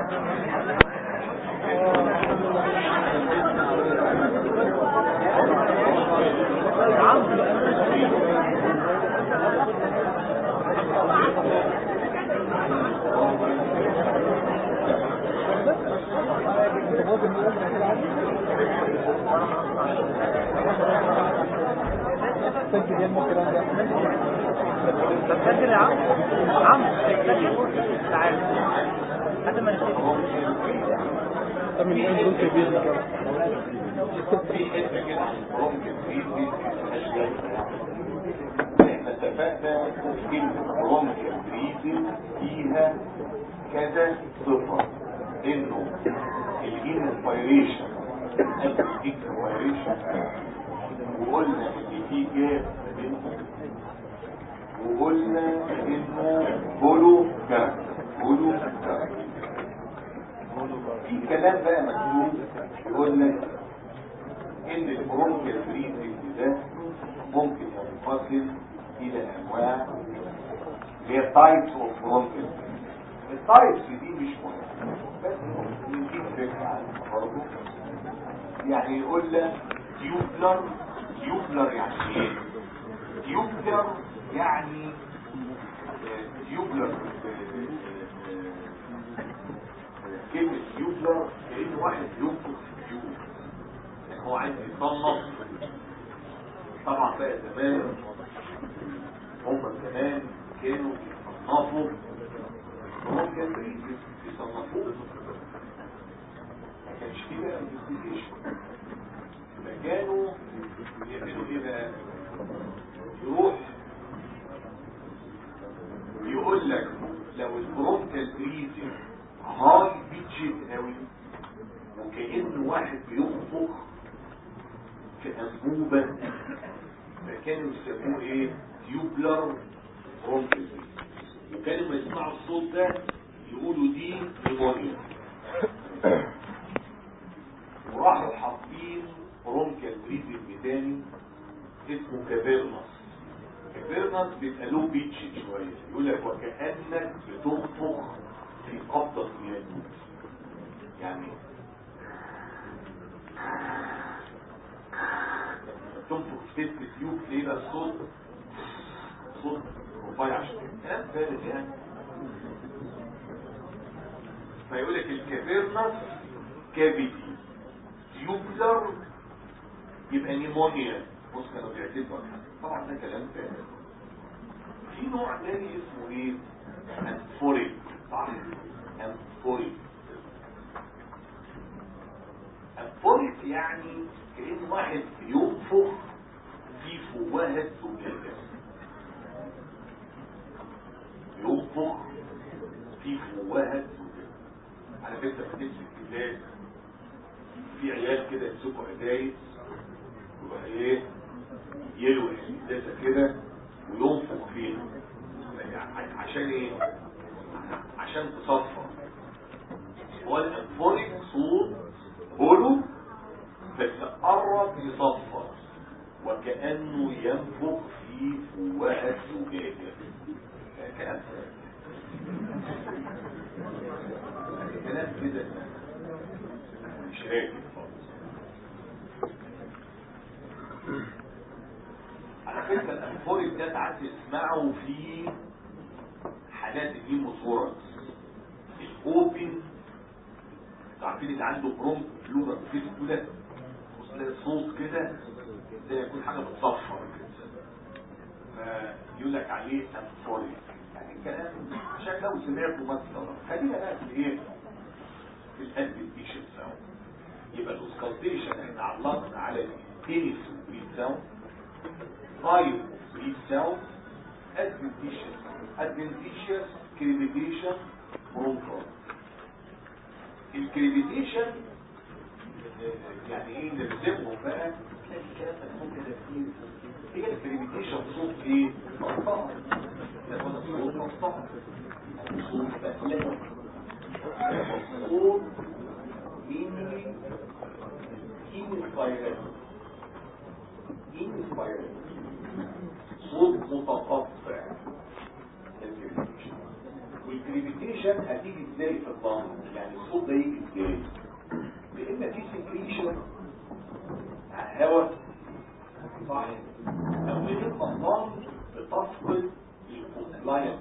سجل يا الكلام ده طب سجل يا عم عم سجل تعال حتى ما نسيت طب من وين قلت كبير ده في حته كده ممكن في في اشكال احنا اتفقنا ان ممكن بريزن فيها كذا صفه انه الانسبيريشن الاكسبيريشن وقلنا ان في جاب بينهم وقلنا انه بولو جاب بولو جاب في كلام بقى مكتوب يقول لك ان البرونكيال بريزنج ده ممكن ينفصل الى انواع اللي هي تايبس اوف برونكيال التايبس دي مش مهمه بس نديك فكره عنها برضه يعني يقول لك تيوبلر تيوبلر يعني ايه؟ تيوبلر يعني تيوبلر كلمة يوبلر كأن واحد ينفخ في تيوب يعني هو عايز يصنف طبعا بقى زمان هم زمان كانوا يصنفوا ممكن بريزس يصنفوه ما كانش فيه بقى انفستيجيشن فكانوا يعملوا ايه بقى يروح يقول لك لو البرونكال بريزنج هاي بيتشد قوي وكأن واحد بينفخ في انبوبة فكانوا يسموه ايه تيوبلر برونكال وكانوا ما يسمعوا الصوت ده يقولوا دي نيمونيا وراحوا حاطين برونكال بريزنج تاني اسمه كافيرنس كافيرنس بيبقى له بيتش شويه يقول لك وكانك بتنفخ في قبضه اليد يعني تنفخ في ست تيوب ليه بقى الصوت صوت رفيع شويه كلام فارغ يعني فيقول لك الكافيرنس كافيتي تيوبلر يبقى نيمونيا بص كانوا بيعتبروا طبعا ده كلام فارغ في نوع تاني اسمه ايه انفوريك صح انفوريك انفوريك يعني كأن واحد ينفخ في فوهة زجاجة ينفخ في فوهة زجاجة على فكرة في نفس الكتاب في عيال كده يمسكوا عدايس يبقى ايه يلوي الازازه كده وينفخ فيها يعني عشان ايه عشان تصفى هو الانفوريك صوت بولو بس قرب يصفى وكأنه ينفخ في فوهة زجاجة كلام كلام كده مش راكب خالص على فكرة الأنفوريك ده ساعات تسمعه في حالات الهيموثوركس الأوبن عارفين اللي عنده برونك فلورا في كده تلاقي صوت كده زي يكون حاجة بتصفر كده فيقول لك عليه أنفوريك يعني الكلام عشان لو سمعته مثلا خلينا بقى في ايه في الادفنتيشن ساوند يبقى الاوسكالتيشن احنا علقنا على التنس بريد ساوند طيب بريد ساوند ادفنتيشن ادفنتيشن كريبيتيشن برونكول الكريبيتيشن يعني ايه نرسمه بقى تلاقي الكلام مكتوب كده كتير هي الكريبيتيشن صوت ايه؟ مرفوع ياخد صوت مرفوع صوت بقلة صوت mainly inspired inspired صوت متقطع والكريبيتيشن السكريشن هتيجي ازاي في الضغط يعني الصوت ده يجي ازاي لان في سكريشن على الهواء صح او لما الضغط بتفقد الكومبلاينس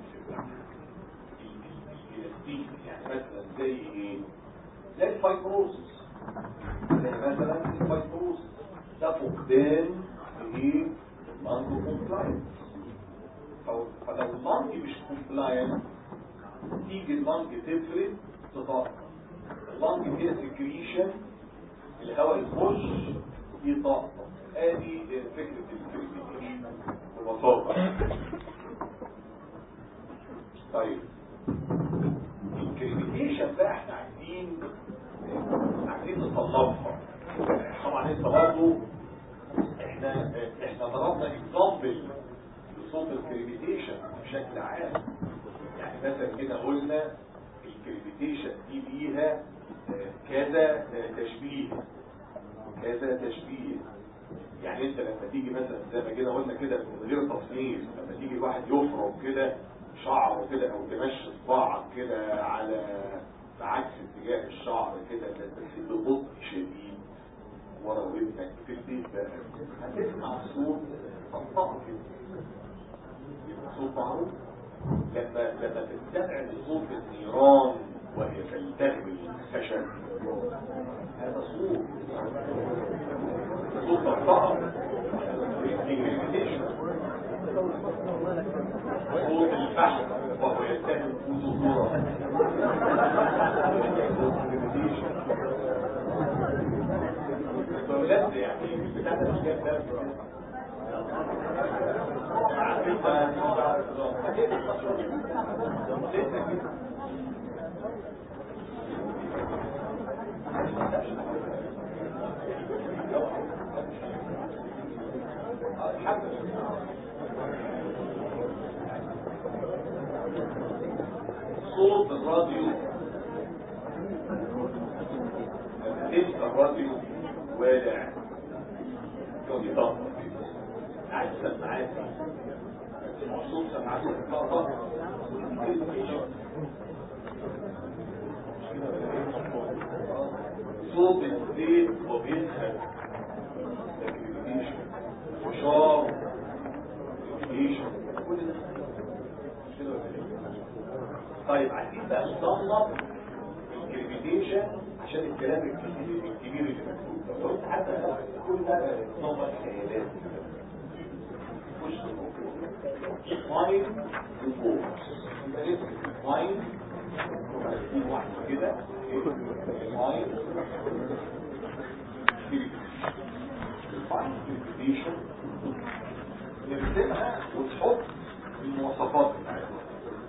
الالاستيك يعني مثلا زي ايه زي الفايبروسس زي مثلا الفايبروسس ده فقدان ايه المانجو كومبلاينس فلو المانج مش كومبلاينس تيجي المانج تفرد تطاق المانج فيها سكريشن الهواء يخش يطاق ادي فكرة الكريميشن ببساطة طيب الكريميشن بقى احنا عايزين عايزين نطلبها طبعا انت برضه احنا احنا ضربنا اكزامبل لصوت الكريميتيشن بشكل عام يعني مثلا كده قلنا الكريميتيشن دي ليها كذا تشبيه كذا تشبيه يعني انت لما تيجي مثلا زي ما كده قلنا كده من غير تصنيف لما تيجي واحد يفرم كده شعره كده او تمشي صباعك كده على بعكس اتجاه الشعر كده بس ببطء شديد ورا ودنك في البيت بقى هتسمع صوت طبطبه كده يبقى صوت معروف لما لما تستمع لصوت النيران وهي تلتهب الخشب هذا صوت صوت طبطبه صوت الفحم وهو يلتهب فوزه الدولات يعني بتاعت الاشياء ده صوت الراديو تلك الراديو والع يوم يطبق عايز سماعات مخصوص سماعات الطاقة صوت الزيت وبيسخن فشار كل ده طيب عايزين بقى نصنف الكريميتيشن عشان الكلام الكبير الكبير اللي مكتوب لو قلت حتى كل ده نظر خيالات مش ماين وفوق يبقى اسم ماين ومكتوب واحد كده ماين كريميتيشن نرسمها وتحط المواصفات بتاعتها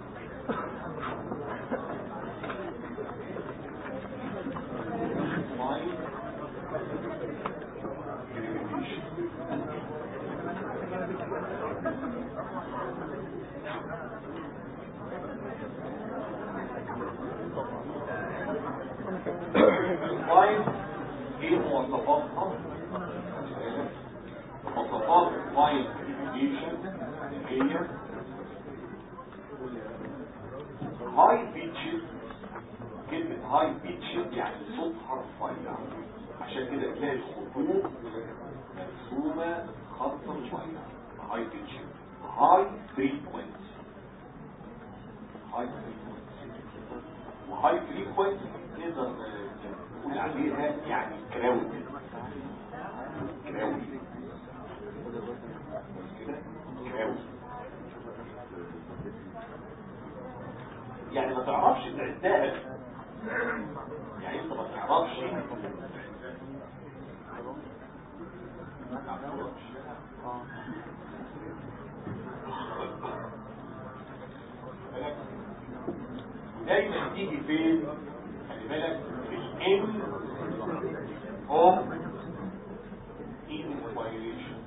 الفايل ايه مواصفاتها مواصفات الفايل كريميشن هي هاي بيتشز كلمة هاي بيتشز يعني صوتها رفيع عشان كده تلاقي الخطوط مرسومة خطا رفيع هاي بيتشز هاي فريكونسي هاي فريكونسي وهاي فريكونسي نقدر نقول عليها يعني كراود كراود كراود يعني ما تعرفش تعدها يعني انت ما تعرفش دايما تيجي فين خلي بالك في الام اوف انسبيريشن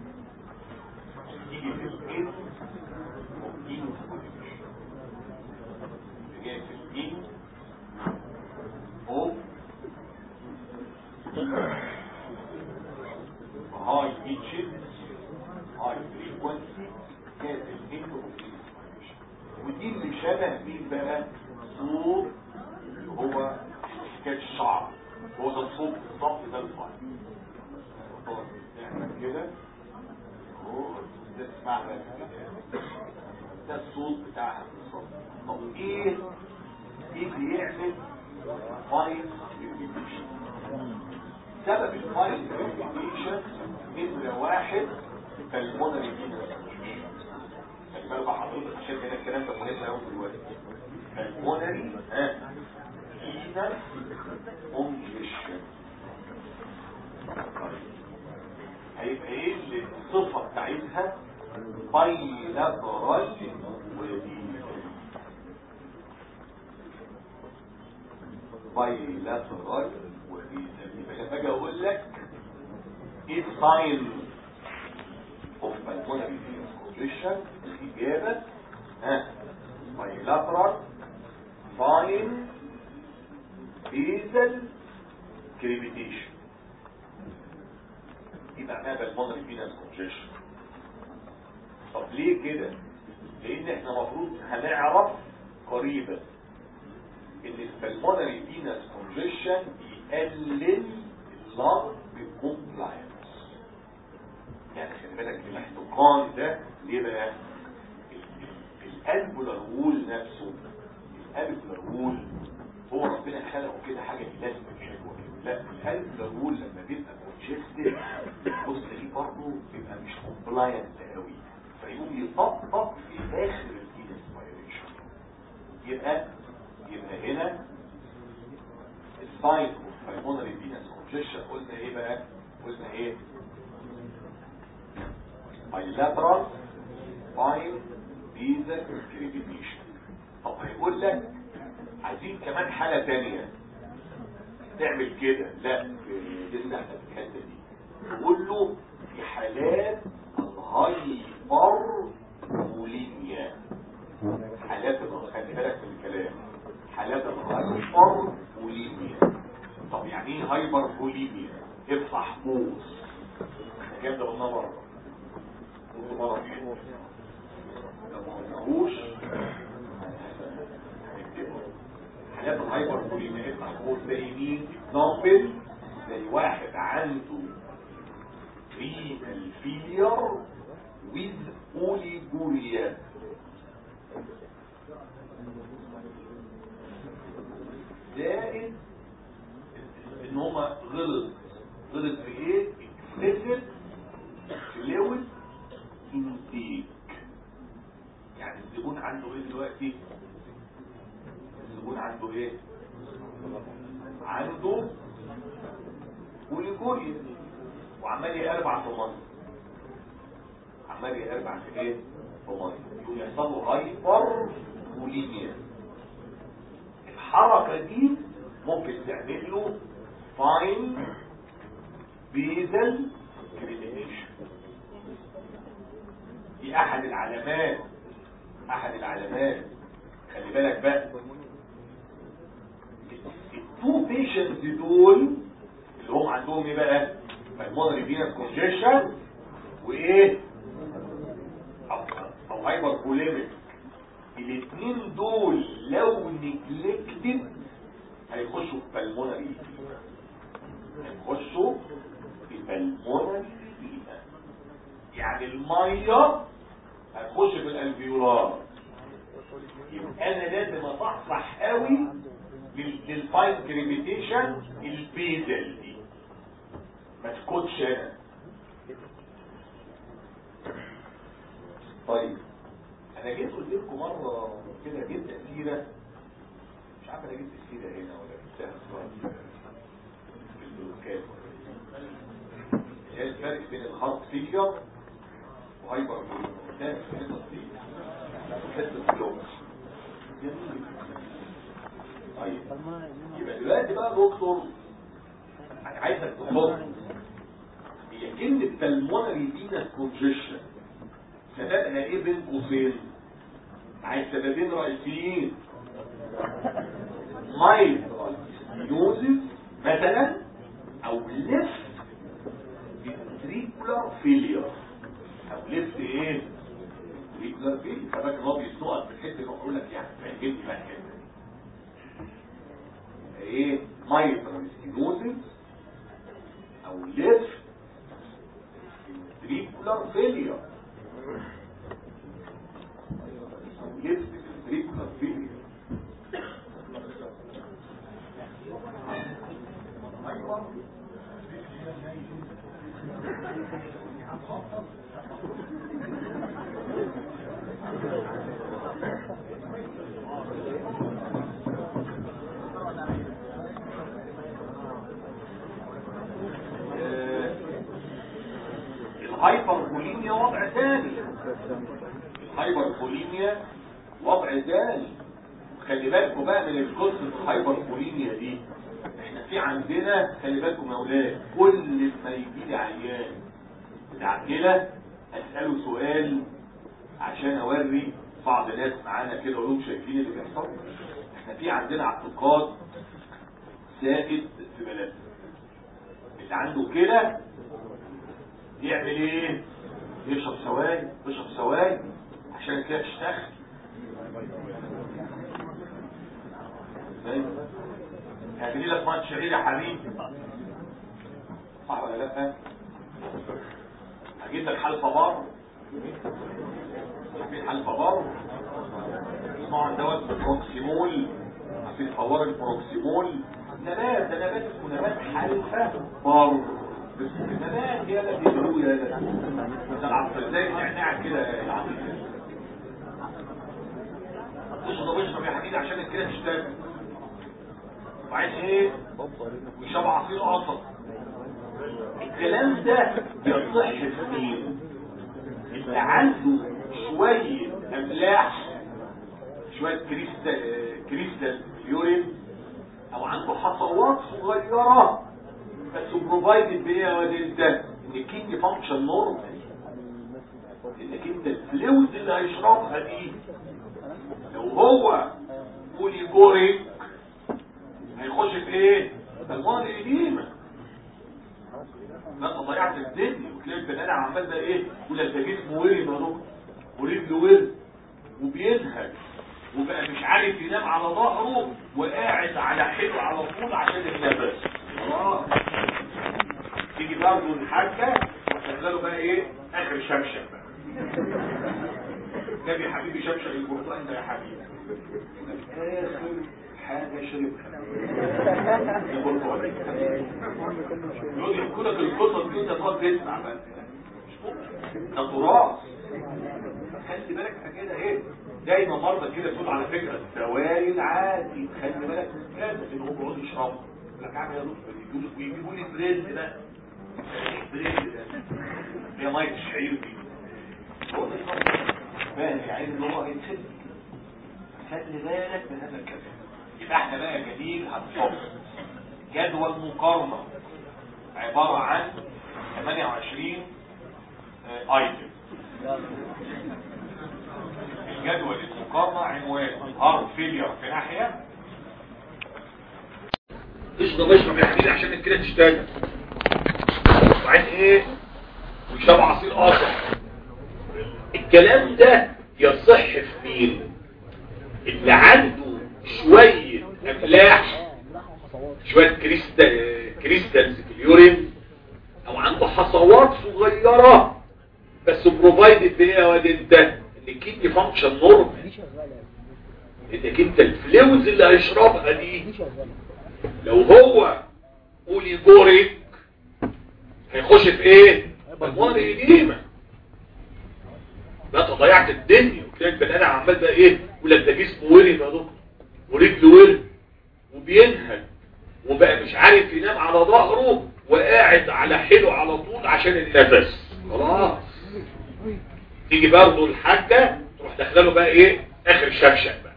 تيجي في الام اوف انسبيريشن جاي في الام اوف هاي بيتشز هاي فريكونسي جاي في الام اوف انسبيريشن ودي اللي شبه مين بقى صوت هو ده الصوت بالظبط ده الفاين نعمل كده اهو ده اسمع بقى كده. ده الصوت بتاعها بالظبط طب ايه ايه بيعمل فاين ريبيتيشن سبب الفاين ريبيتيشن نمرة واحد بالمونري فينس خلي بالك بقى حضرتك عشان كده الكلام ده مهم قوي دلوقتي بالمونري ها فينس كونجيشن هيبقى ايه اللي الصفة بتاعتها بايلاترال ودي بايلاترال ودي يبقى لما اجي اقول لك ايه الساين اوف بالمونري فينس كونجيشن الاجابه ها بايلاترال فاين بيزل كريبيتيشن يبقى معناها بالمونري فينس كونجيشن طب ليه كده لان احنا المفروض هنعرف قريبا ان البلمونري فينس كونجيشن يقلل اللنج كومبلاينس يعني خلي بالك الاحتقان ده ليه بقى الالبولار وول نفسه الالبولار وول هو ربنا خلقه كده حاجه لازم حلوه كده لا الالبولار وول لما بيبقى كونجستد بص تلاقيه برضه بيبقى مش كومبلاينت قوي فيقوم يطبق في اخر الانسبيريشن يبقى يبقى هنا الساين اوف pulmonary venous congestion قلنا ايه بقى قلنا ايه bilateral fine nasal crepitation طب هيقول لك عايزين كمان حالة تانية تعمل كده لا لسه احنا في الحتة دي نقول له في حالات الهايبر بوليميا حالات ال- خلي بالك من الكلام حالات الهايبر بوليميا طب يعني ايه هايبر بوليميا افتح قوس الكلام ده قلناه مره قلت مره كده لو ما قلناهوش هنكتبه. حالات الهايبر بوليميا افتح قوس زي مين اكزامبل زي واحد عنده renal failure with oliguria زائد ان هما غلط غلط في ايه explicit fluid intake يعني الزبون عنده ايه دلوقتي الزبون عنده ايه عنده اوليجوريا وعمال يقربع في ميه عمال يقربع في ايه في ميه يقوم يحصل له هايبر بوليميا الحركه دي ممكن تعمل له فاين بيزل كريمينيشن دي احد العلامات احد العلامات خلي بالك بقى التو بيشنتس دول اللي هم عندهم ايه بقى pulmonary venous congestion وايه او, أو هايبر بوليميك الاثنين دول لو نجلكتد هيخشوا في pulmonary هيخشوا في pulmonary يعني الميه هتخش في الالفيولار يبقى انا لازم اصحصح قوي للفاين كريميتيشن البيزل دي ما تكونش هنا طيب انا جيت قلت لكم مره كده جبت سيره مش عارف انا جبت السيره هنا ولا جبتها في في البلوكات هي الفرق بين الهارت فيلير وهايبر ده هنا دي حته بلوك جميل طيب يبقى دلوقتي بقى دكتور انا عايزك تحط هي كلمة pulmonary venous congestion سببها ايه بين قوسين عايز سببين رئيسيين mitral stenosis مثلا او left ventricular failure او left ايه ventricular failure فباك هو بيسنقك في الحته اللي هقول لك يعني فهمني بقى كده ايه mitral stenosis ستينوزيس او ليفت ventricular failure او ليفت ventricular failure آه، الهايبربوليميا وضع ثاني الهايبربوليميا وضع ثاني خلي بالكم بقى من القصه الهايبربوليميا دي احنا في عندنا خلي بالكم يا اولاد كل ما يجي لي عيان بتاع كلى اساله سؤال عشان اوري بعض الناس معانا كده اقول لهم شايفين اللي بيحصل احنا في عندنا اعتقاد سائد في بلدنا اللي عنده كلى يعمل ايه يشرب سوائل يشرب سوائل عشان كده تشتغل فاهم؟ هجري لك ماتش شعير يا حبيبي صح ولا لا هجيب لك حلفة بار عارفين حلفة بار اسمعوا دوت بروكسيمول عارفين فوار البروكسيمول نبات ده نبات اسمه نبات حلفة بار اسمه نبات يا لا بيقولوا يا لا ده العصر زي النعناع كده العصر تشرب اشرب يا حبيبي عشان كده تشتغل وعايز ايه ويشرب عصير قصب الكلام ده يصح في مين اللي عنده شوية املاح شوية كريستال كريستال يورين او عنده حصوات صغيرة بس بروفايدد بايه يا واد انت ان الكيدني فانكشن نورمال انك انت الفلويد اللي هيشربها دي لو هو بوليجوريك هيخش في ايه المواد القديمه ما انت ضيعت الدنيا وتلاقي البني ادم عمال بقى ايه يقول انت جسمه ورم يا دكتور ورجله ورم وبينهج وبقى مش عارف ينام على ظهره وقاعد على حلو على طول عشان النفس خلاص تيجي برضه الحاجه وتخلي بقى ايه اخر شمشم بقى جاب يا حبيبي شمشم البرتقال ده يا حبيبي اخر حاجه شربها البرتقال يقعد يحكوا لك القصص دي وانت تقعد تسمع بقى مش ممكن ده تراث خلي بالك من كده ايه دايما مرضى كده تقول على فكره السوائل عادي خلي بالك من كده ان هم بيقعدوا يشربوا يقول لك اعمل يا دكتور يجيبوا لي ويجيبوا لي بريد ده بريد ده هي ميه الشعير دي هو ده الفرق. فاهم يعني ان هو هيتسد خلي بالك من هذا الكلام يبقى احنا بقى يا جميل هنصب جدول مقارنه عباره عن 28 آه، ايتم الجدول المقارنة عنوان هارد فيلير في ناحية اشرب اشرب يا حبيبي عشان كده تشتغل وبعدين ايه ويشرب عصير قصب الكلام ده يصح في مين اللي عنده شوية املاح شوية كريستال كريستالز في اليورين او عنده حصوات صغيرة بس بروفايدد بايه يا واد انت ان الكيدني فانكشن نورمال انك انت الفلويدز اللي هيشربها دي لو هو اوليجوريك هيخش في ايه اموال قديمه لا ضيعت الدنيا وتلاقي البني ادم عمال بقى ايه يقول لك ده جسمه ورم يا دكتور ورجله ورم وبينهج وبقى مش عارف ينام على ظهره وقاعد على حيله على طول عشان النفس خلاص تيجي برضه الحاجة تروح داخله بقى ايه اخر شفشق بقى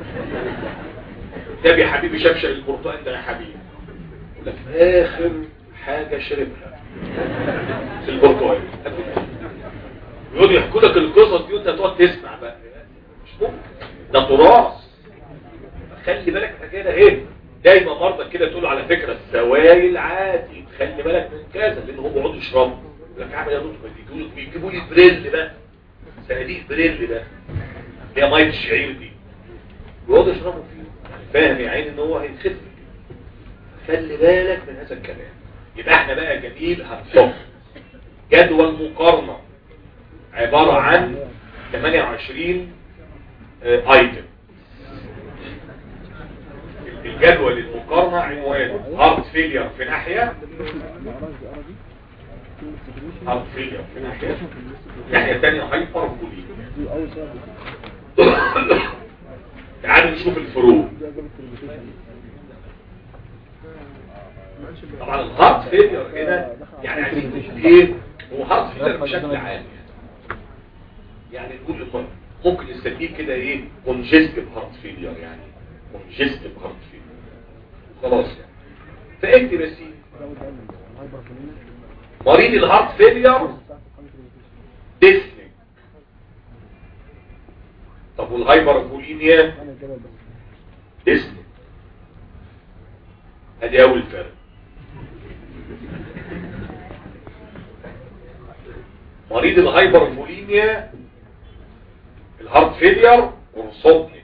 ده يا حبيبي شفشق البرتقال ده يا حبيبي يقول لك اخر حاجة شربها في البرتقال يقعد يحكوا لك القصص دي وانت تقعد تسمع بقى مش ممكن ده تراث خلي بالك من كده ايه دايما مرضى كده تقولوا على فكرة السوائل عادي خلي بالك من كذا لان هم بيقعدوا يشربوا يقول لك اعمل يا دكتور بيجيبوا لي بيجيبوا لي بريل بقى صناديق بريل ده اللي هي ميه الشعير دي يقعدوا يشربوا فيه فاهم يا عيني ان هو هيتخف خلي بالك من هذا الكلام يبقى احنا بقى جميل هنحط جدول مقارنة عبارة عن 28 ايتم الجدول المقارنة عنوانه هارت فيلير في ناحية هارت فيلير في ناحية الناحية الثانية هايبر بوليميا دي اول سؤال تعالوا نشوف الفروق طبعا الهارت فيلير هنا يعني عايزين نقول ايه هو هارت فيلير بشكل عام يعني نقول لكم ممكن نسميه كده ايه كونجستيف هارت فيلير يعني كونجستيف هارت فيلير خلاص يعني فاكتب يا سيدي مريض الهارت فيلير ديسني طب والهايبر بوليميا انا الجبل بس ديسني ادي اول فرق مريض الهايبر بوليميا الهارت فيلير ورصوبني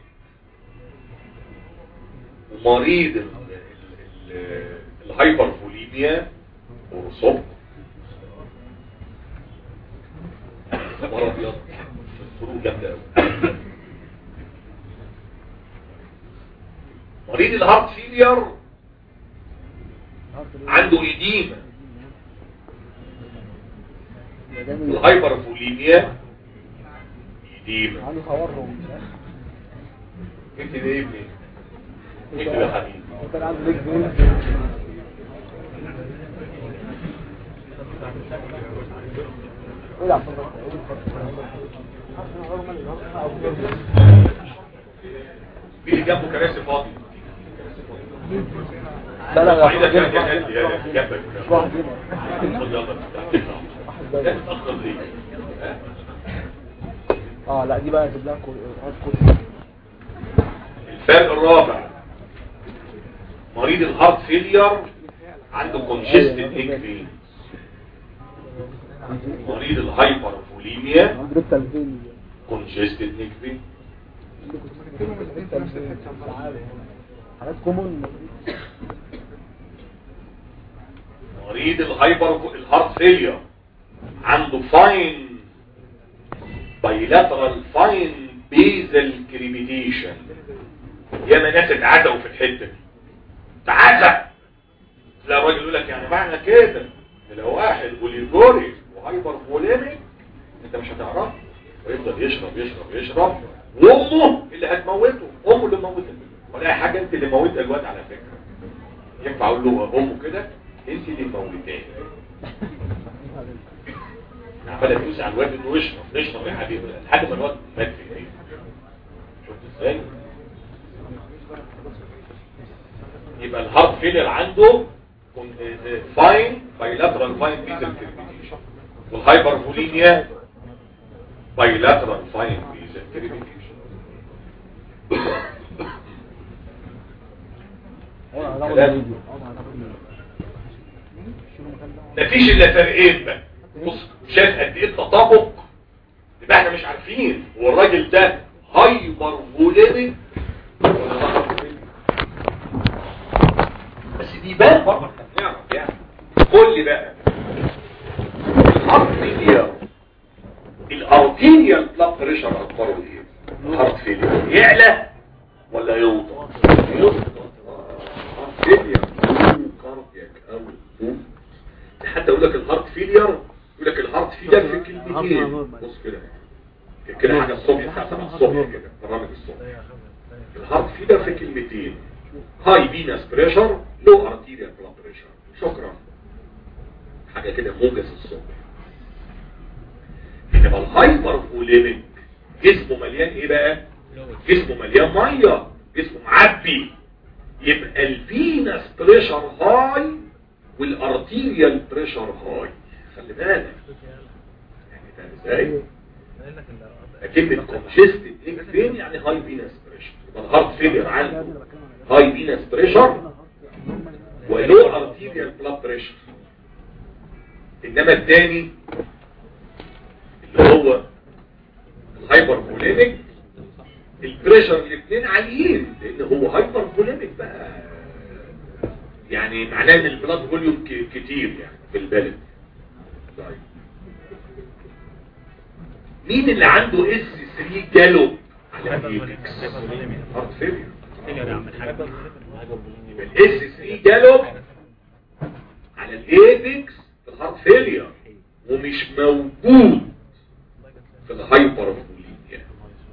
ومريض ال- ال- ال- الهايبر بوليميا ورصوبني مرة ابيض فروق جامدة قوي مريض الهارت فيلير عنده إديمة الهايبر بوليميا إديمة عنده تورم مش عارف انت ده ايه ابني انت يا حبيبي وكان عنده ليك بين العب مين اللي جنبه كراسي فاضي لا لا وعيدة لا كان جنبك يا جنبك مش واحد هنا خد يلا ده تتأخر ليه ها؟ اه لا دي بقى اجيب لها كل هات كل الفرق الرابع مريض الهارت فيلير عنده كونجستد نيك فين مريض الهايبر بوليميا عنده ريكتا الفين كونجستد نيك فين حاجات كومون مريض الهايبر الهارت فيلير عنده فاين بايلاترال فاين بيزل كريميتيشن ياما ناس اتعزقوا في الحته دي تعزق لا الراجل يقول لك يعني معنى كده إن لو واحد بوليجوري وهايبر بوليميك انت مش هتعرف ويفضل يشرب يشرب يشرب وامه اللي هتموته امه اللي موتها ولا أي حاجه انت اللي موتها الواد على فكره ينفع اقول له امه كده انت اللي موتاه عماله تدوس على الواد انه يشرب يشرب يا حبيبي لحد ما الواد مات في ايديه شفت ازاي يبقى الهارت فيلر عنده فاين بايلاترال فاين بيزل كريميتيشن والهايبر بوليميا بايلاترال فاين بيزل كريميتيشن مفيش الا فرقين بقى بص شايف قد ايه التطابق يبقى احنا مش عارفين هو الراجل ده هايبر فوليميك ولا هايبر فوليميك. بس دي بان برضه احنا بنعرف يعني قول لي بقى الهارت فيلير الارتيريال بلاد بريشر اخباره ايه الهارت فيلير يعلى ولا يوطى يوطى الهارت فيلير كاردياك او حتى يقول لك الهارت فيلير يقول لك الهارت فيلير في كلمتين بص كده كده حاجه الصبح الساعه 7 الصبح كده برامج الصبح الهارت فيلير في كلمتين هاي فينس بريشر لو ارتيريال بلاد بريشر شكرا حاجه كده موجز الصبح انما الهايبر فوليميك جسمه مليان ايه بقى جسمه مليان ميه جسمه معبي يبقى الفينس بريشر هاي والارتيريال بريشر هاي خلي بالك يعني فاهم ازاي كلمه كونجستد ايه فين يعني هاي فينس بريشر يبقى الهارت فيلير عنده هاي فينس بريشر ولو ارتيريال بلاد بريشر انما الثاني اللي هو الهايبر بوليميك البريشر الاثنين عاليين لان هو هايبر بوليميك بقى يعني معناه ان البلاد فوليوم ك- كتير يعني في البلد طيب مين اللي عنده اس 3 جالوب على الايبكس هارت فيلير الاس 3 جالوب على الايبكس في الهارت فيلير ومش موجود في الهايبر فوليميا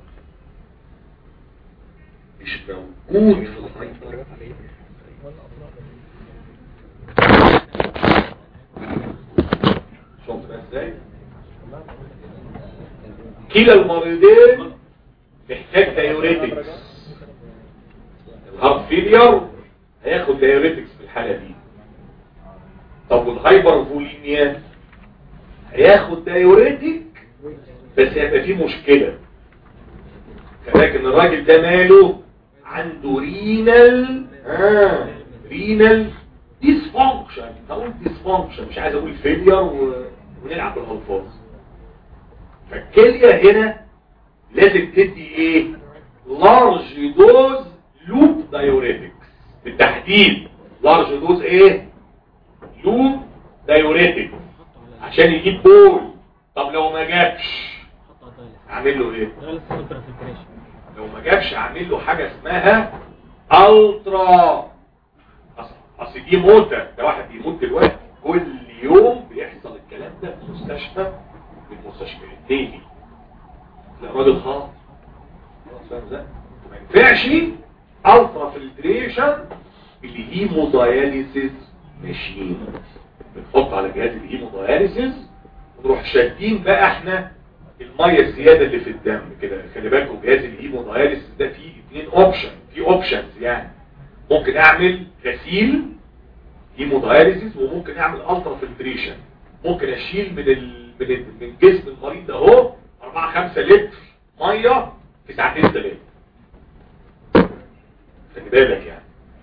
مش موجود في الهايبر شوف بقى ازاي كلا المريضين محتاج دايوريتكس الهارت فيلير هياخد دايوريتكس في الحالة دي طب والهايبر فوليميا هياخد دايوريتك بس هيبقى فيه مشكلة لكن الراجل ده ماله عنده رينال آه رينال ديسفانكشن هقول ديسفانكشن مش عايز اقول فيلير و... ونلعب بالالفاظ فالكلية هنا لازم تدي ايه لارج دوز لوب دايوريتكس بالتحديد لارج دوز ايه لوب دايوريتكس عشان يجيب بول طب لو ما جابش اعمل له ايه لو ما جابش اعمل له حاجة اسمها الترا أص- اصل دي موتة ده واحد بيموت دلوقتي كل يوم بيحصل الكلام ده في مستشفى من المستشفيات تاني لا راجل خاص خلاص فاهم ازاي ما ينفعش الترا فلتريشن بالهيموداياليسيس ماشين بنحط على جهاز الهيموداياليسيس ونروح شادين بقى احنا الميه الزياده اللي في الدم كده خلي بالكم جهاز الهيموداياليسيس ده فيه اثنين اوبشن في اوبشنز يعني ممكن اعمل غسيل هيموداياليسيس وممكن اعمل الترا فلتريشن ممكن اشيل من ال... من ال... من جسم المريض ده اهو 4 5 لتر ميه في ساعتين ثلاثه خلي بالك يعني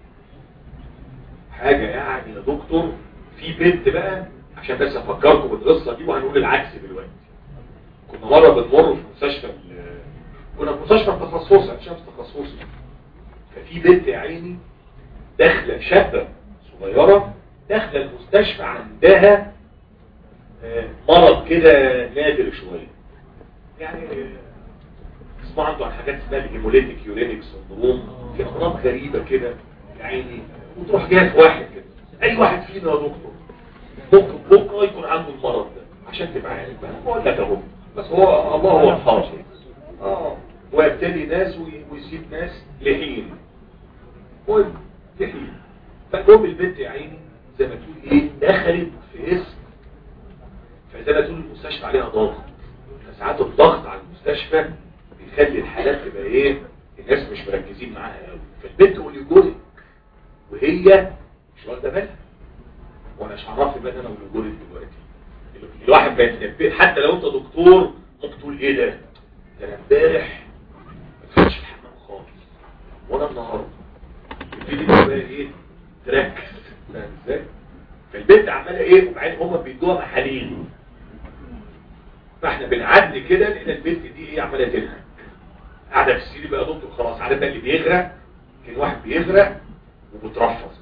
حاجه يعني يا دكتور في بنت بقى عشان بس افكركم بالقصه دي وهنقول العكس دلوقتي كنا مره بنمر في مستشفى ال- كنا في مستشفى التخصصي عشان تخصصي ففي بنت يا عيني داخله شابه صغيره داخله المستشفى عندها آه، مرض كده نادر شويه يعني آه، اسمعوا انتوا عن حاجات اسمها الهيموليتيك يورينيك سندروم في امراض غريبه كده يا عيني وتروح جايه في واحد كده اي واحد فينا يا دكتور ممكن بكره يكون عنده المرض ده عشان تبقى عارف بقى بقول لك اهو بس هو الله هو الحاصل اه ويبتلي ناس وي- ويسيب ناس لحين المهم لحين فالمهم البنت يا عيني زي ما تقول ايه دخلت في اسم فزي ما تقول المستشفى عليها ضغط فساعات الضغط على المستشفى بيخلي الحالات تبقى ايه الناس مش مركزين معاها قوي فالبنت اوليجوريك وهي مش واخده بالها وانا مش عرفت بقى ان انا اوليجوريك دلوقتي الواحد بيتنبه حتى لو انت دكتور ممكن تقول ايه ده ده انا امبارح ما دخلتش الحمام خالص وانا النهارده تبتدي بقى ايه تركز فاهم ازاي فالبنت عماله ايه وبعدين هما بيدوها محاليل فاحنا بنعدي كده لقينا البنت دي ايه عماله تنهج قاعده في السرير بقى يا دكتور خلاص عاده اللي بيغرق كان واحد بيغرق وبترفص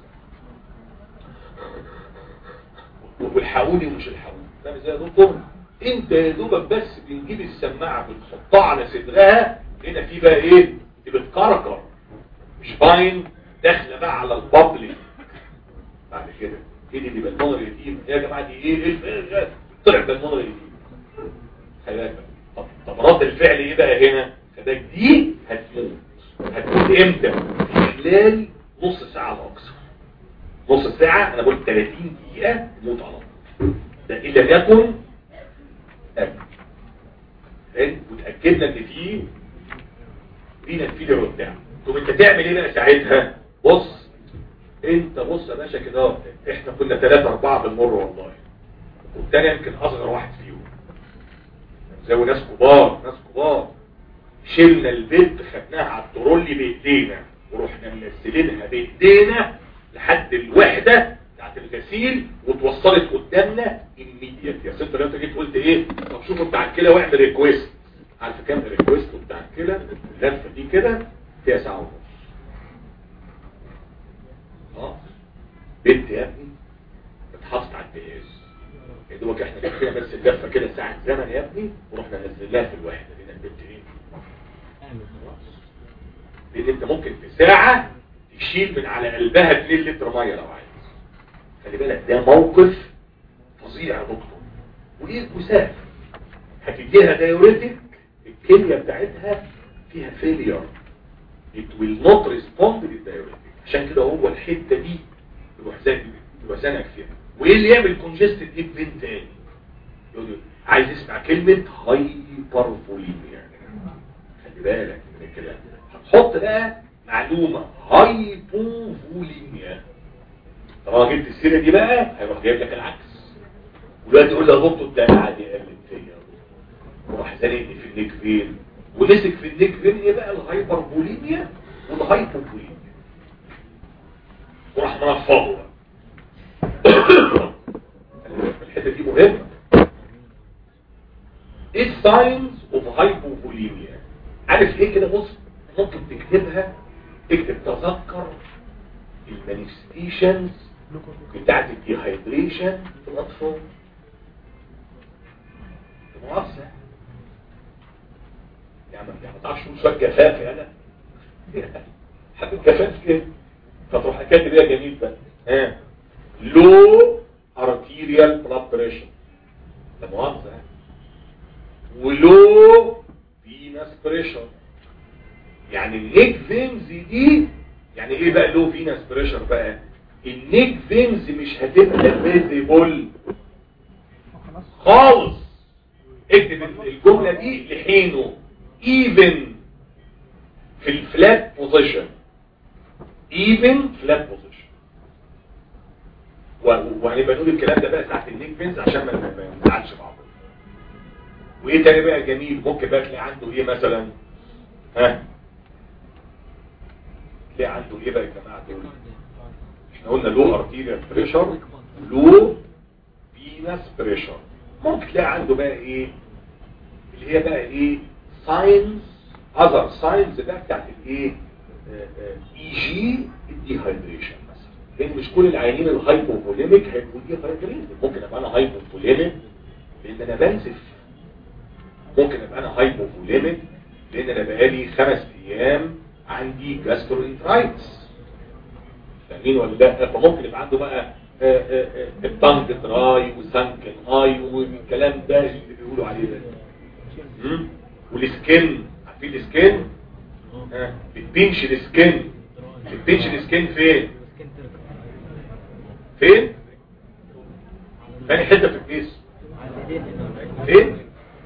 والحقوني ومش الحقوني فاهم ازاي يا دكتور انت يا دوبك بس بنجيب السماعه بنحطها على صدرها هنا في بقى ايه دي بتكركر مش باين داخله بقى على البابليك بعد كده ايه دي بقى المنظر اليتيم يا جماعه دي ايه ايه الف- إيه؟ طلع ده المنظر اليتيم خلي بالك بقى. طب طب رد الفعل ايه بقى هنا خدك دي هتموت هتموت امتى في خلال نص ساعه على الاقصى نص ساعه انا بقول 30 دقيقه تموت على طول ده ان لم يكن قبل حلو؟ وتاكدنا ان في فينا الفيلر بتاعه طب انت تعمل ايه بقى ساعتها بص انت بص يا باشا كده اهو. احنا كنا ثلاثة اربعة بالمر والله والتاني يمكن اصغر واحد فيهم زي ناس كبار ناس كبار شلنا البنت خدناها على الترولي بايدينا ورحنا منزلينها بايدينا لحد الوحدة بتاعت الغسيل واتوصلت قدامنا immediate يا ست انت جيت قلت ايه طب شوفوا بتاع الكلى واعمل ريكويست عارف كام ريكويست بتاع الكلى اللفه دي كده فيها ساعه ونص اه بنت يا ابني اتحطت على الجهاز يا دوبك احنا كان فينا بس اللفه كده ساعه زمن يا ابني ورحنا نزلناها في الوحده لقينا البنت ايه لان انت ممكن في ساعه تشيل من على قلبها 2 لتر ميه لو عايز خلي بالك ده موقف فظيع يا دكتور وايه وسهل هتديها دايوريتك الكيمياء بتاعتها فيها فيلير it will not respond للدايوريتك عشان كده هو الحته دي يروح زي يبقى زنك فيها وايه اللي يعمل كونجستد دي فين تاني يقول له عايز يسمع كلمه هايبرفوليميا خلي بالك من الكلام هتحط بقى معلومه هايبوفوليميا طبعا جبت السيره دي بقى هيروح جايب لك العكس ودلوقتي يقول لك دكتور ده عادي قال فيا وراح زنقني في النيك فين ومسك في النيك فين ايه بقى الهايبربوليميا والهايبوفوليميا وراح مرفضه بقى الحته دي مهمه ايه الساينز اوف هايبوفوليميا عارف ايه كده بص ممكن تكتبها تكتب تذكر المانيفستيشنز بتاعت الديهايدريشن في الاطفال مؤاخذة يعني ما تعرفش شويه جفاف انا حبيت جفاف كده فتروح كاتب ايه يا جميل بقى ها لو ارتيريال بلاد بريشر ده مؤاخذة ولو فينس بريشر يعني النيك فينز دي يعني ايه بقى لو فينس بريشر بقى النيك فينز مش هتبقى فيزيبل خالص اكتب الجملة دي لحينه even في الفلات بوزيشن even فلات بوزيشن وهنبقى نقول الكلام ده بقى ساعة النيك فينز عشان ما نزعلش بعض وايه تاني بقى جميل ممكن بقى تلاقي عنده ايه مثلا ها تلاقي عنده ايه بقى يا جماعه دول احنا قلنا لو ارتيريال بريشر لو فينس بريشر ممكن تلاقي عنده بقى ايه اللي هي بقى ايه ساينز اذر ساينز بقى بتاعت الايه اي جي الديهايدريشن مثلا لان مش كل العيانين الهايبوفوليميك هيبقوا ديهايدريتد ممكن ابقى انا هايبوفوليميك لان انا بنزف ممكن ابقى انا هايبوفوليميك لان انا بقالي خمس ايام عندي جاستروانترايتس فاهمين ولا لا فممكن يبقى عنده بقى الطنج دراي وسانكن اي والكلام ده اللي بيقولوا عليه ده مم؟ والسكن عارفين السكن ها بتبنش السكن بتبنش السكن فين فين فين حته في الجسم فين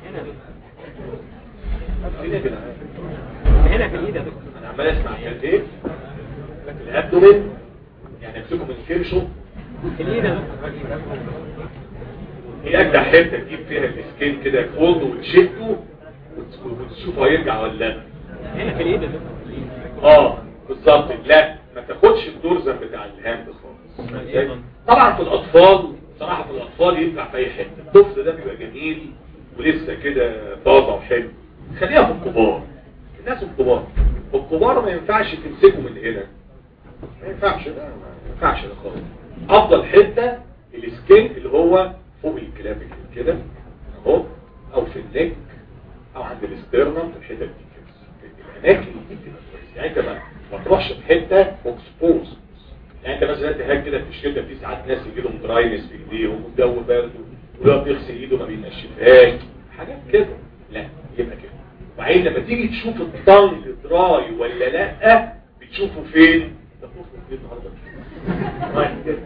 فين يا جدعان هنا في الايد يا دكتور انا عمال اسمع كده ايه الابدومين يعني امسكه من كرشه في الايد يا دكتور هي اجدع حته تجيب فيها السكين كده فولد وتشده وت- وتشوف هيرجع ولا لا هنا في الايد يا دكتور اه بالظبط لا ما تاخدش الدورزن بتاع الهاند خالص طبعا في الاطفال صراحه في الاطفال ينفع في اي حته الطفل ده بيبقى جميل ولسه كده طازه وحلو خليها في الكبار الناس الكبار الكبار ما ينفعش تمسكه من هنا ما ينفعش ده ما ينفعش ده خالص افضل حته السكين اللي هو فوق الكلاب كده اهو او في النك او عند الاسترنم في الحته دي كده الاماكن دي بتبقى كويسه يعني انت ما ما تروحش في حته اكسبوز يعني انت مثلا تهاج كده في الشتاء في ساعات ناس يجي لهم دراينس في ايديهم والجو بارد ولا بيغسل ايده ما بينشفهاش حاجات كده لا يبقى كده وبعدين لما تيجي تشوف الطنج دراي ولا لا بتشوفه فين ده بتشوفه فين النهارده رايح كده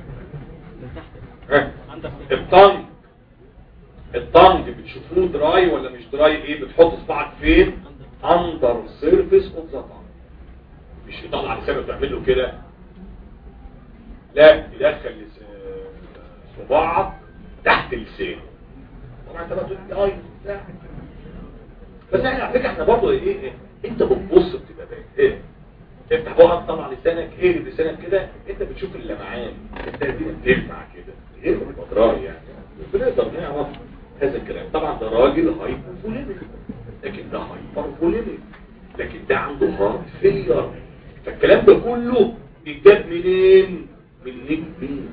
ها؟ الطنج الطنج بتشوفوه دراي ولا مش دراي ايه بتحط صباعك فين اندر سيرفيس اوف ذا طنج مش يطلع لسانه تعمل له كده لا يدخل لس- صباعك تحت لسانه طبعا انت بقى تقول لي اي لا بس احنا على فكره احنا برضه ايه, إيه انت بتبص بتبقى باين ايه افتح بقى طلع لسانك ايه لسانك كده انت بتشوف اللمعان انت دي بتلمع كده غير بيبقى دراي يعني بنقدر نعرف هذا الكلام طبعا ده راجل هايبوفوليميك لكن ده هايبرفوليميك لكن ده عنده هارت فيلر فالكلام ده كله بيتجاب منين من نيك بينز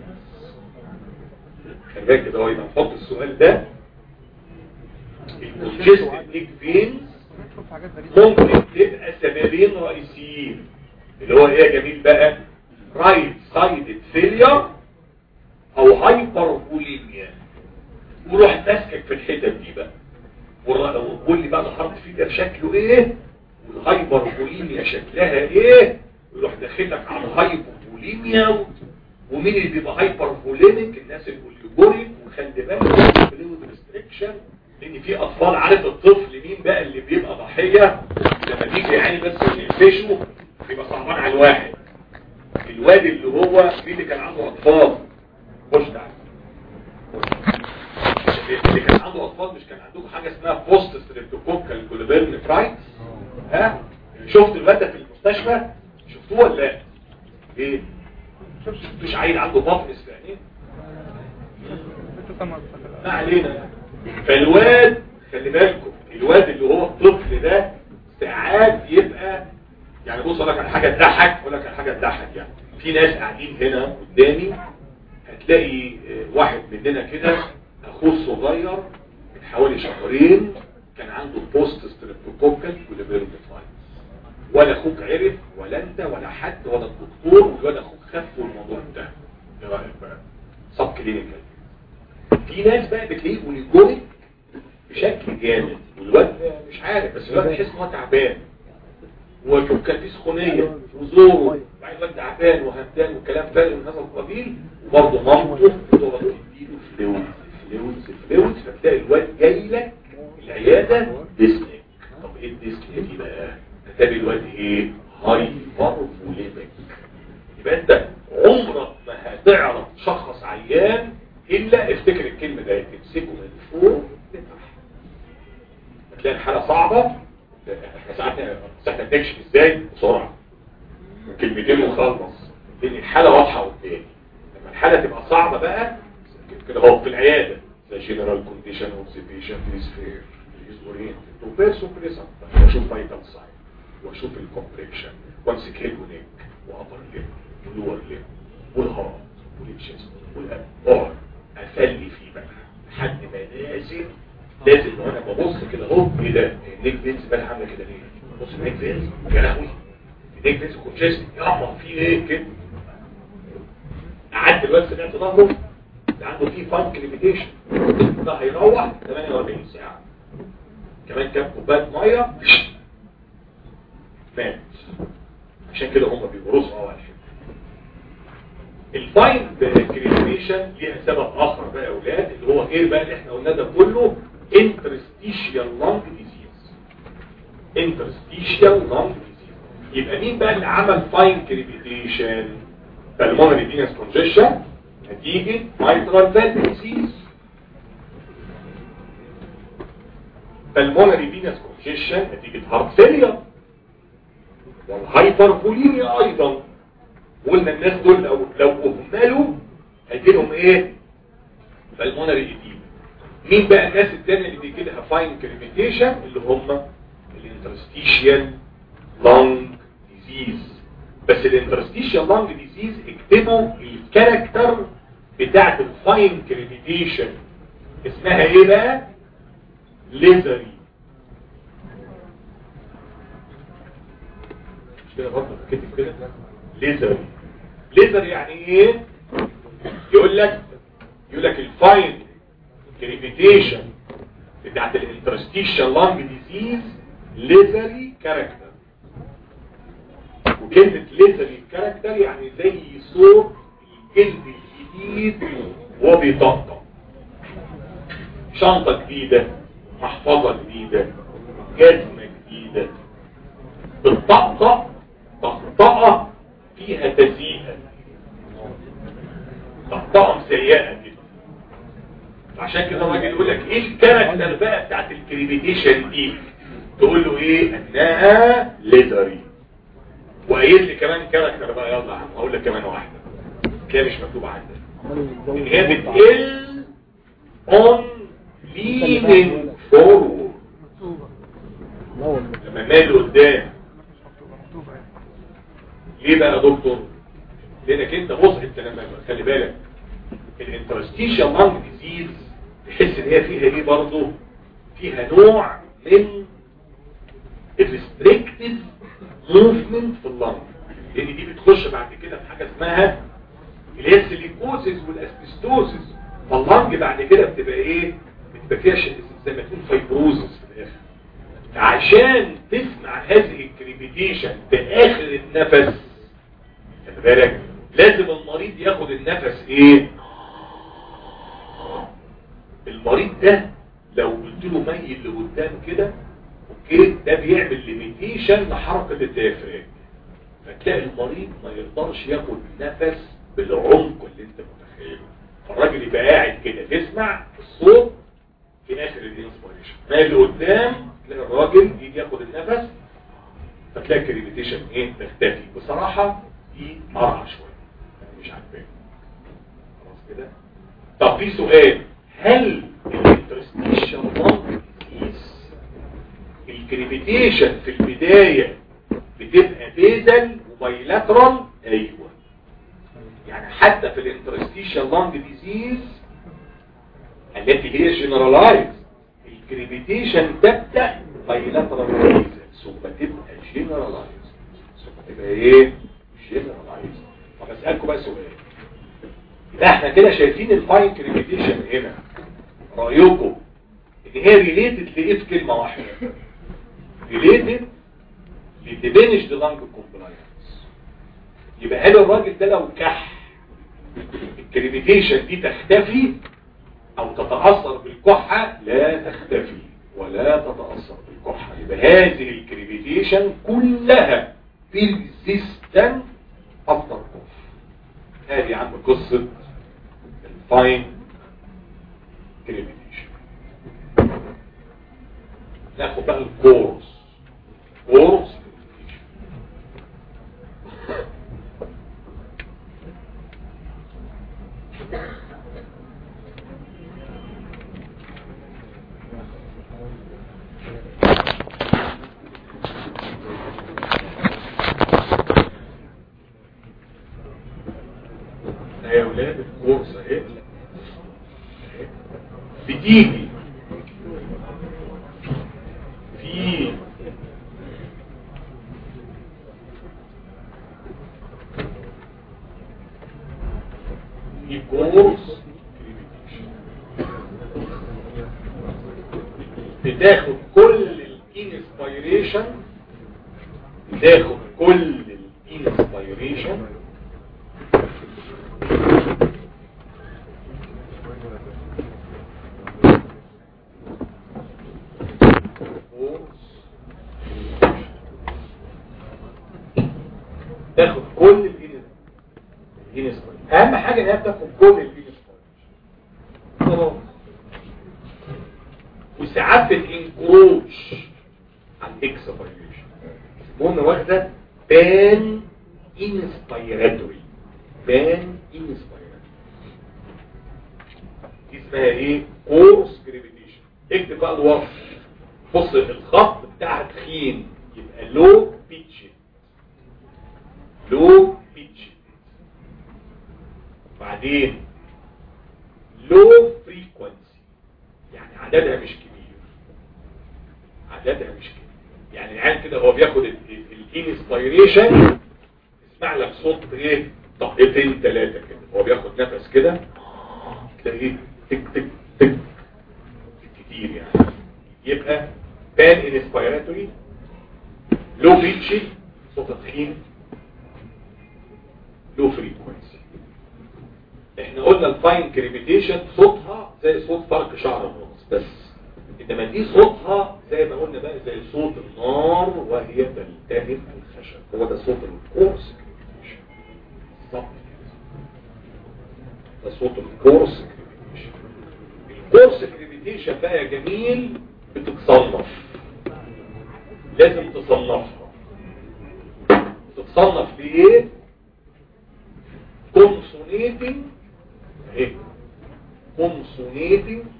خلي بالك كده هو يبقى نحط السؤال ده الكونجستد نيك بينز ندخل في حاجات غريبة ممكن تبقى سببين رئيسيين اللي هو ايه يا جميل بقى رايت سايدد فيلير او هايبر بوليميا وروح ماسكك في الحتت دي بقى والر- وقول لي بقى الهارت فيلير شكله ايه والهايبر بوليميا شكلها ايه ويروح داخلك على الهايبر بوليميا ومين اللي بيبقى هايبر بوليميك الناس الاوليجوريك وخلي بالك فلويد ريستريكشن لان في اطفال عارف الطفل مين بقى اللي بيبقى ضحيه لما بيجي يعني بس يقفشه بيبقى صعبان على الواحد الواد اللي هو مين اللي كان عنده اطفال خش تعالى اللي كان عنده اطفال مش كان عندكم حاجه اسمها بوست ستريبتوكوكال كوليبرن فرايت ها شفت الواد ده في المستشفى شفتوه ولا لا ايه مش عيل عنده بطنس في عينيه انت سمع ما علينا فالواد خلي بالكم الواد اللي هو الطفل ده ساعات يبقى يعني بص اقول لك على حاجه تضحك اقول لك على حاجه تضحك يعني في ناس قاعدين هنا قدامي هتلاقي آه، واحد مننا كده اخوه الصغير من حوالي شهرين كان عنده بوست ستريبتوكوكال وليبرتفايتس ولا اخوك عرف ولا انت ولا حد ولا الدكتور ولا اخوك خف والموضوع انتهى ايه رايك بقى سب كلينيكال في ناس بقى بتلاقيه اوليجوريك بشكل جامد والواد مش عارف بس الواد تحس ان هو تعبان وكان في سخونيه وزوره وبعدين الواد تعبان وهمدان وكلام فارغ من هذا القبيل وبرضه مامته بتقعد تديله فلويدز فلويدز فلويدز فتلاقي الواد جاي لك العياده ديسنيك طب ايه الديسنيك دي بقى؟ هتلاقي الواد ايه؟ هايبر فوليميك يبقى انت عمرك ما هتعرف تشخص عيان الا افتكر الكلمه دي تمسكه من فوق لتحت هتلاقي الحاله صعبه احنا ساعات ساعات نكشف ازاي بسرعه كلمتين وخلص لان الحاله واضحه قدامي لما الحاله تبقى صعبه بقى كده هو في العياده زي جنرال كونديشن اوبزيبيشن ديسفير اورينتد وبيرسون بريسنت واشوف فايتال ساين واشوف الكومبليكشن وامسك هيد ونيك وابر ليب ولور ليب والهارت والتشيست والقلب اقعد افلي فيه بقى لحد ما لازم لازم وانا ببص كده اهو ايه ده النيك فينز بقى عامله كده ليه بص النيك فينز يا لهوي النيك فينز كونجست يابا في ايه كده قعدت دلوقتي سمعت ظهره ده عنده فيه فانك ليميتيشن ده هيروح 48 ساعه كمان كام كوبايه ميه مات عشان كده هم بيبرصوا اول حاجه الفاين كريميشن ليها سبب اخر بقى يا اولاد اللي هو غير بقى اللي احنا قلناه ده كله انترستيشيال لانج ديزيز انترستيشيال لانج ديزيز يبقى مين بقى اللي عمل فاين كريميشن بالمونري فينس كونجيشن نتيجه مايترال فالف ديزيز بالمونري فينس كونجيشن نتيجه هارت فيلير والهايبر بوليميا ايضا قلنا الناس دول لو لو اهملوا هيجي لهم ايه بالمونري ايديم مين بقى الناس التانية اللي بيجي لها فاين كريميتيشن اللي هم الانترستيشيال لانج ديزيز بس الانترستيشيال لانج ديزيز اكتبوا الكاركتر بتاعت الفاين كريميتيشن اسمها ايه بقى ليزري مش كده برضه كاتب كده ليزر ليزر يعني ايه يقول لك يقول لك الفاين كريفيتيشن بتاعت الانترستيشن لانج ديزيز ليزري كاركتر وكلمة ليزري كاركتر يعني زي صوت الجلد الجديد وهو بيطقطق شنطة جديدة محفظة جديدة جزمة جديدة الطقطق طقطقة فيها تزيئة طقطقة سيئة كده عشان كده الراجل يقول لك ايه الكاركتر بقى بتاعت الكريبيتيشن دي تقول له ايه انها ليزري وقايل لي كمان كاركتر بقى يلا يا عم هقول لك كمان واحده كده مش مكتوب عندك ان هي بتقل on leaning forward لما مال قدام ليه بقى يا دكتور لانك انت بص انت لما خلي بالك الانترستيشال لانج ديزيز تحس ان هي فيها ايه برضه فيها نوع من الريستريكتيف موفمنت في اللنج لان دي بتخش بعد كده في حاجه اسمها اللي هي السيليكوزيس والاسبستوزيس فاللنج بعد كده بتبقى ايه بتبقى فيها ش- زي ما تكون فايبروزس في الاخر عشان تسمع هذه الكريبيتيشن في اخر النفس خلي بالك لازم المريض ياخد النفس ايه المريض ده لو قلت له ميل لقدام كده اوكي ده بيعمل ليميتيشن لحركه الديافراجم فتلاقي المريض ما يقدرش ياخد نفس بالعمق اللي انت متخيله فالراجل يبقى قاعد كده تسمع الصوت في اخر الانسبيريشن مايل لقدام تلاقي الراجل يجي ياخد النفس فتلاقي الكريبيتيشن ايه تختفي بصراحه دي مرعى شويه يعني مش عاجباني خلاص كده طب في سؤال هل الانترستيشن ديزيز الكريبيتيشن في البداية بتبقى بيزل وبايلاترال ايوه يعني حتى في الانترستيشن لانج ديزيز التي هي جنرالايز الكريبيتيشن تبدأ بايلاترال بيزل ثم تبقى جنرالايز ثم تبقى ايه جنرالايز طب اسألكم بقى سؤال يبقى احنا كده شايفين الفاين كريبيتيشن هنا رأيكم ان هي ريليتد لايه في كلمة واحدة ريليتد لديمينش لانج كومبلاينس يبقى هل الراجل ده لو كح الكريبيتيشن دي تختفي او تتأثر بالكحة لا تختفي ولا تتأثر بالكحة يبقى هذه الكريبيتيشن كلها persistent after cough هذه يا عم قصة الفاين كريبيتيشن ناخد بقى الكورس كورس يا ولاد الكورس اهي بتيجي في في كورس بتاخد كل الانسبيريشن بتاخد كل الانسبيريشن تاخد كل الانسبيريشن اهم حاجه ان هي بتاخد كل الانسبيريشن خلاص وساعات بتنكروش على الاكسبيريشن المهم واخده بان انسبيراتوري بان انسبيراتوري دي اسمها ايه كورس جريفيتيشن اكتب بقى الوصف بص الخط بتاعها تخين يبقى لو بيتش لو بيتش بعدين لو فريكوانسي يعني عددها مش كبير عددها مش كبير يعني العيال كده هو بياخد الانسبيريشن اسمع لك صوت ايه طقتين ثلاثه كده هو بياخد نفس كده تلاقيه تك تك تك كتير يعني يبقى بان انسبيراتوري لو بيتشي صوت تخين لو فريكوانسي احنا قلنا الفاين كريبيتيشن صوتها زي صوت فرق شعر الراس بس انما دي صوتها زي ما قلنا بقى زي صوت النار وهي تلتهب الخشب هو ده صوت الكورس كريبيتيشن بالظبط ده صوت الكورس كريبيتيشن الكورس كريبيتيشن بقى يا جميل بتتصنف لازم تصنفها تتصنف لايه consonnating اهي consonnating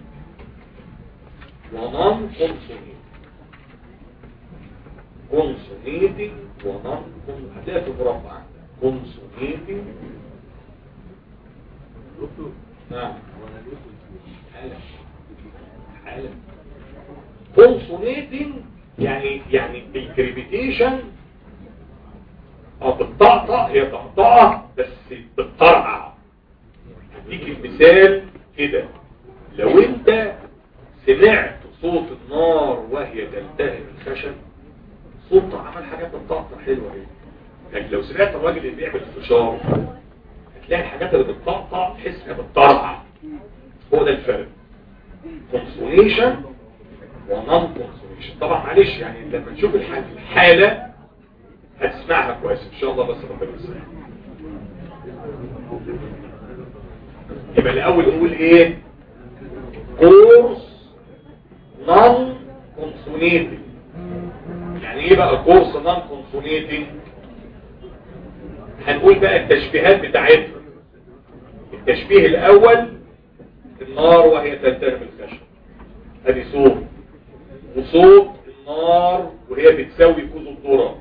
ونون consonnating consonnating ونون هتلاقي في مربع كونسونيتنج نعم حالا حالا كونسونيتنج يعني يعني الكريبيتيشن اه بالطقطقة هي طقطقة بس بالطرقع هديك المثال كده لو انت سمعت صوت النار وهي تلتهب الخشب صوت عمل حاجات بالطقطقة حلوة ايه لكن لو سمعت الراجل اللي بيعمل فشار هتلاقي الحاجات اللي بالطقطقة تحس انها بالطرقع هو ده الفرق كونسونيشن ونون كونسونيشن طبعا معلش يعني لما نشوف الح- الحالة هتسمعها كويس ان شاء الله بس ربنا يسلمك يبقى الاول نقول ايه كورس نون كونسونيتنج يعني ايه بقى كورس نون كونسونيتنج هنقول بقى التشبيهات بتاعتها التشبيه الاول النار وهي تلتهم الخشب ادي صوت وصوت النار وهي بتساوي كوز الذره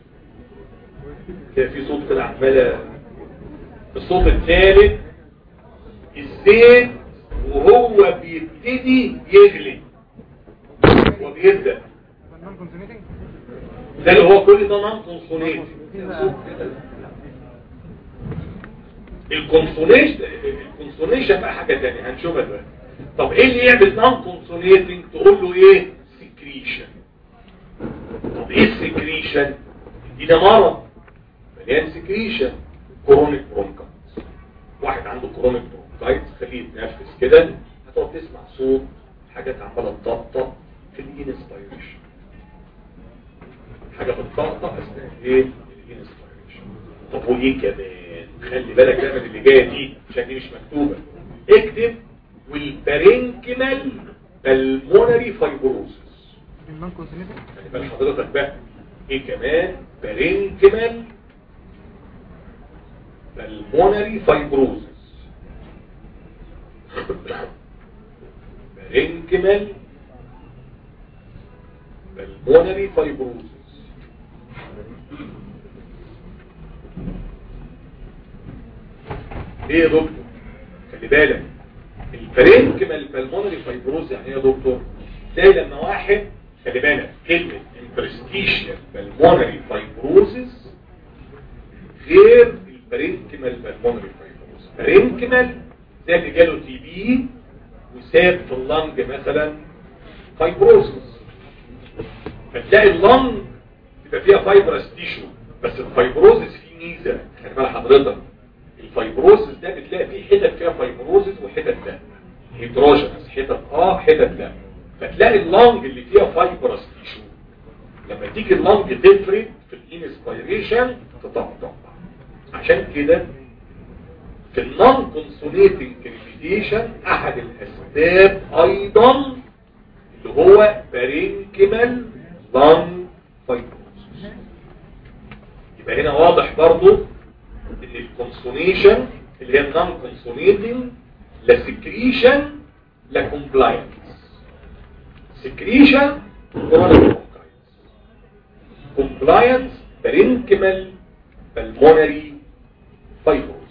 كده في صوت كده عماله الصوت الثالث الزيت وهو بيبتدي يغلي وبيبدا نون كونسونيتنج ده اللي هو كل ده نون كونسونيت الكونسونيشن الكونسونيشن بقى حاجه ثانيه هنشوفها دلوقتي طب ايه اللي يعمل نون كونسونيتنج تقول له ايه سكريشن طب ايه السكريشن دي ده مرض مليان سكريشن كرونيك برونكايتس واحد عنده كرونيك برونكايتس خليه يتنفس كده هتقعد تسمع صوت حاجات عماله تطبطب في الانسبيريشن حاجه بتطقطق اثناء ايه الانسبيريشن طب وايه كمان خلي بالك بقى من اللي جايه دي عشان دي مش مكتوبه اكتب والبارينكمال بالمونري فايبروسس نون كونسونيتنج خلي بال حضرتك بقى ايه كمان بارينكمال بالمونري فايبروسس بارينكمال بالمونري فايبروسس ايه يا دكتور خلي بالك البارينكمال بالمونري فايبروز يعني ايه يا دكتور زي لما واحد خلي بالك كلمة انترستيشيال بالمونري فايبروزس غير البارينكمال بالمونري فايبروز بارينكمال زي اللي جاله تي بي وساب في اللنج مثلا فايبروزس فتلاقي اللنج يبقى فيها فايبرس تيشو بس الفايبروزس فيه ميزة خلي بالك حضرتك الفايبروزس ده بتلاقي فيه حتت فيها فايبروزس وحتت لا هيدروجينس حتت اه حتت لا فتلاقي اللنج اللي فيها فايبرس تيشو لما تيجي اللنج تفرد في الانسبيريشن تطبطب عشان كده في النون كونسونيتنج كريبيتيشن احد الاسباب ايضا اللي هو بارينكيمال لانج فايبروزس يبقى هنا واضح برضو ان الكونسونيشن اللي هي النون كونسونيتنج لا سكريشن لا كومبلاينس سكريشن كورونا كومبلاينس بارينكمال بالمونري فايبروس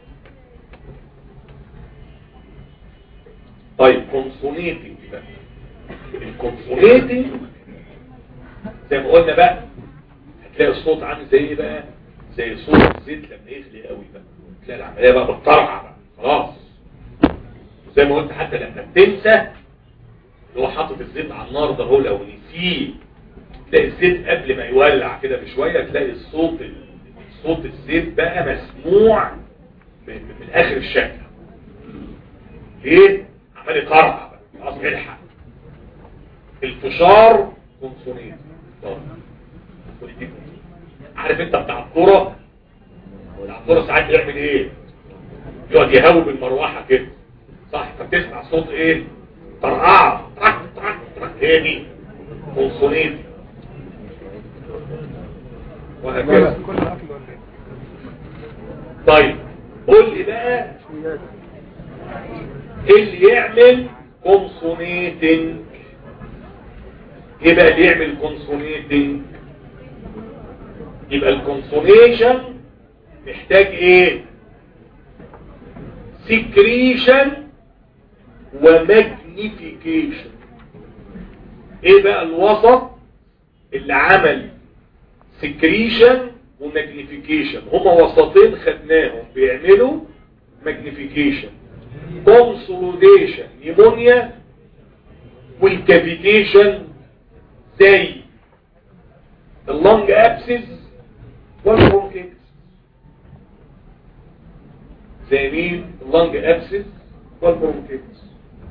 طيب كونسونيتنج بقى الكونسونيتنج زي ما قلنا بقى هتلاقي الصوت عامل زي ايه بقى زي صوت الزيت لما يغلي قوي بقى تلاقي العمليه بقى بتطرقع بقى خلاص زي ما قلت حتى لما بتنسى اللي هو حاطط الزيت على النار ده هو لو نسيه تلاقي الزيت قبل ما يولع كده بشويه تلاقي الصوت ال- صوت الزيت بقى مسموع من, من اخر الشقه ليه عمال يطرقع بقى خلاص الحق الفشار كونسونيت طب ودي كونسونيت. عارف انت بتاع الكرة بتاع الكرة ساعات يعمل ايه يقعد يهوي بالمروحة كده صح فبتسمع صوت ايه طرقعة طرق طرق طرق هي دي كونسونيت وهكذا كل الاكل ولا ايه طيب قول لي بقى ايه اللي يعمل كونسونيتنج ايه بقى اللي يعمل كونسونيتنج يبقى الكونسونيشن محتاج ايه سكريشن وماجنيفيكيشن ايه بقى الوسط اللي عمل سكريشن وماجنيفيكيشن هما وسطين خدناهم بيعملوا ماجنيفيكيشن كونسوليديشن نيمونيا والكافيتيشن زي اللنج ابسس والبرونكيتس زي مين اللنج ابسس والبرونكيتس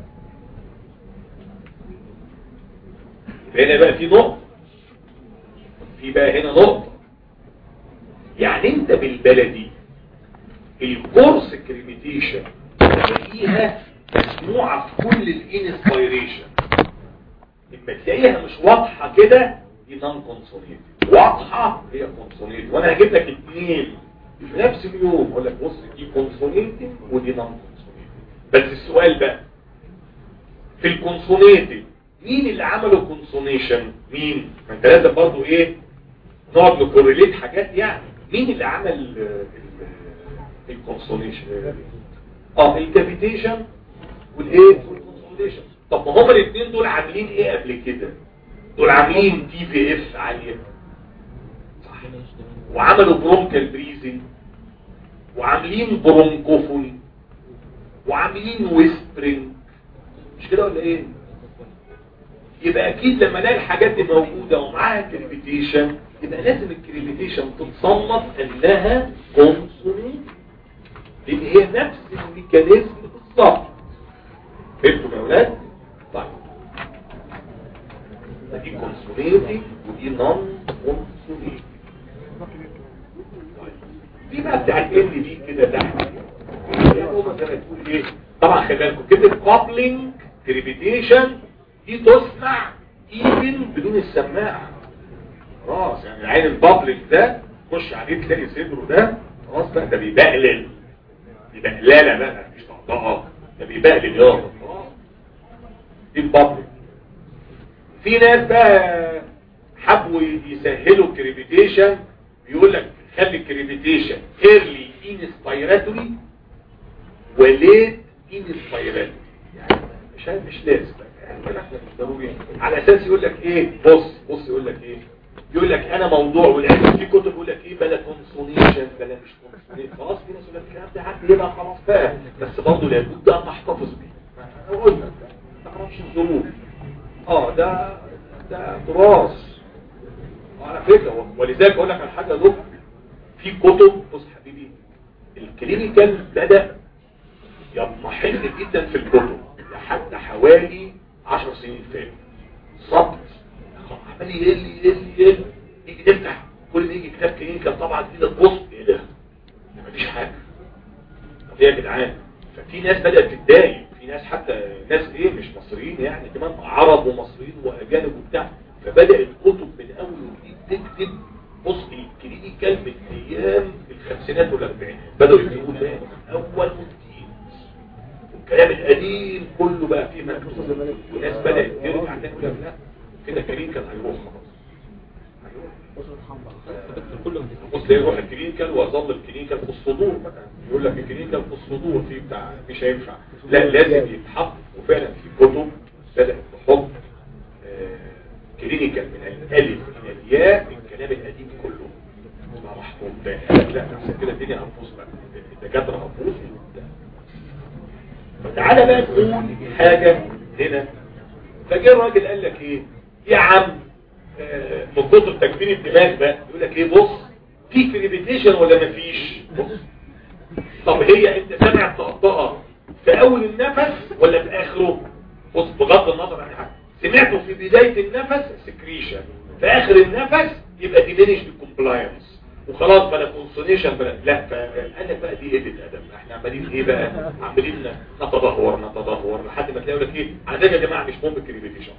هنا بقى في نقطة في بقى هنا نقطة يعني انت بالبلدي الكورس كريميتيشن تلاقيها مسموعة في كل الانسبيريشن لما تلاقيها مش واضحة كده دي نون كونسونيتي واضحة هي كونسونيتي وانا هجيب لك اثنين في نفس اليوم اقول لك بص دي كونسونيتي ودي نون كونسونيتي بس السؤال بقى في الكونسونيتي مين اللي عملوا كونسونيشن مين ما انت لازم برضه ايه نقعد نكوريليت حاجات يعني مين اللي عمل الكونسونيشن اه الكافيتيشن والايه والكونسوليشن طب ما هما الاثنين دول عاملين ايه قبل كده دول عاملين تي في اف عاليه صح وعملوا برونكال بريزنج وعاملين برونكوفوني وعاملين ويسبرينج مش كده ولا ايه يبقى اكيد لما الاقي الحاجات دي موجوده ومعاها كريبيتيشن يبقى لازم الكريبيتيشن تتصنف انها كونسونيت لان هي نفس الميكانيزم بالظبط فهمتوا يا اولاد طيب دي كونسونيتي ودي نون كونسونيتي دي بقى بتاعت ال دي كده تحت هو زي ما تقول ايه طبعا خلي بالكم كده كابلنج كريبيتيشن دي تصنع ايفن بدون السماعه خلاص يعني العين البابليك ده خش عليه تلاقي صدره ده خلاص بقى ده بيبقلل دي بقلالة بقى مش طقطقة ده بيبقلل يابا خلاص دي البابليك في ناس بقى حبوا يسهلوا الكريبيتيشن بيقول لك خلي الكريبيتيشن ايرلي انسبيراتوري وليت انسبيراتوري يعني مش مش لازم يعني كده احنا مش ضروري على اساس يقول لك ايه بص بص يقول لك ايه يقول لك انا موضوع والعلم في كتب يقول لك ايه بلا كونسونيشن بلا مش كونسونيشن خلاص في ناس يقول لك الكلام ده حد يبقى خلاص بقى بس برضه لابد ان تحتفظ بيه انا اقول لك ما تعرفش الظروف اه ده ده تراث على فكره ولذلك اقول لك على حاجه دكتور في كتب بص حبيبي الكلينيكال بدا يضمحل جدا في الكتب لحد حوالي 10 سنين فاتوا ظبط عمال يقل يقل يقل يجي نفتح كل ما يجي كتاب كلينيكال طبعا كده تبص ايه ده مفيش حاجه طب ايه يا جدعان ففي ناس بدات تتضايق في ناس حتى ناس ايه مش مصريين يعني كمان عرب ومصريين واجانب وبتاع فبدات كتب من اول وجديد تكتب بص الكلينيكال من ايام الخمسينات والاربعينات بداوا يكتبوا تاني اول وجديد والكلام القديم كله بقى فيه مكتوب وناس بدات ترجع تاني ولا لا كده كلينيكال هيروح خلاص بص يروح الكلينيكال ويظل الكلينيكال في الصدور مثلا يقول لك الكلينيكال في الصدور في بتاع مش هينفع لا لازم يتحط وفعلا في كتب بدات تحط كلينيكال من الالف الى الياء الكلام القديم كله ما محطوط ده لا نفسك كده الدنيا هتبوظ بقى الدكاتره هتبوظ فتعالى بقى نقول حاجه هنا فجاء الراجل قال لك ايه يا عم آه من كتر تكبير الدماغ بقى يقول لك ايه بص في كريبيتيشن ولا مفيش بص طب هي انت سامع الطقطقه في اول النفس ولا في اخره بص بغض النظر عن حاجه سمعته في بدايه النفس سكريشن في اخر النفس يبقى ديمينش بالكومبلاينس وخلاص بلا كونسونيشن بلا لا فقال لك بقى دي قله ادب احنا عمالين ايه بقى عمالين نتدهور نتدهور لحد ما تلاقوا لك ايه على يا جماعه مش مهم الكريبيتيشن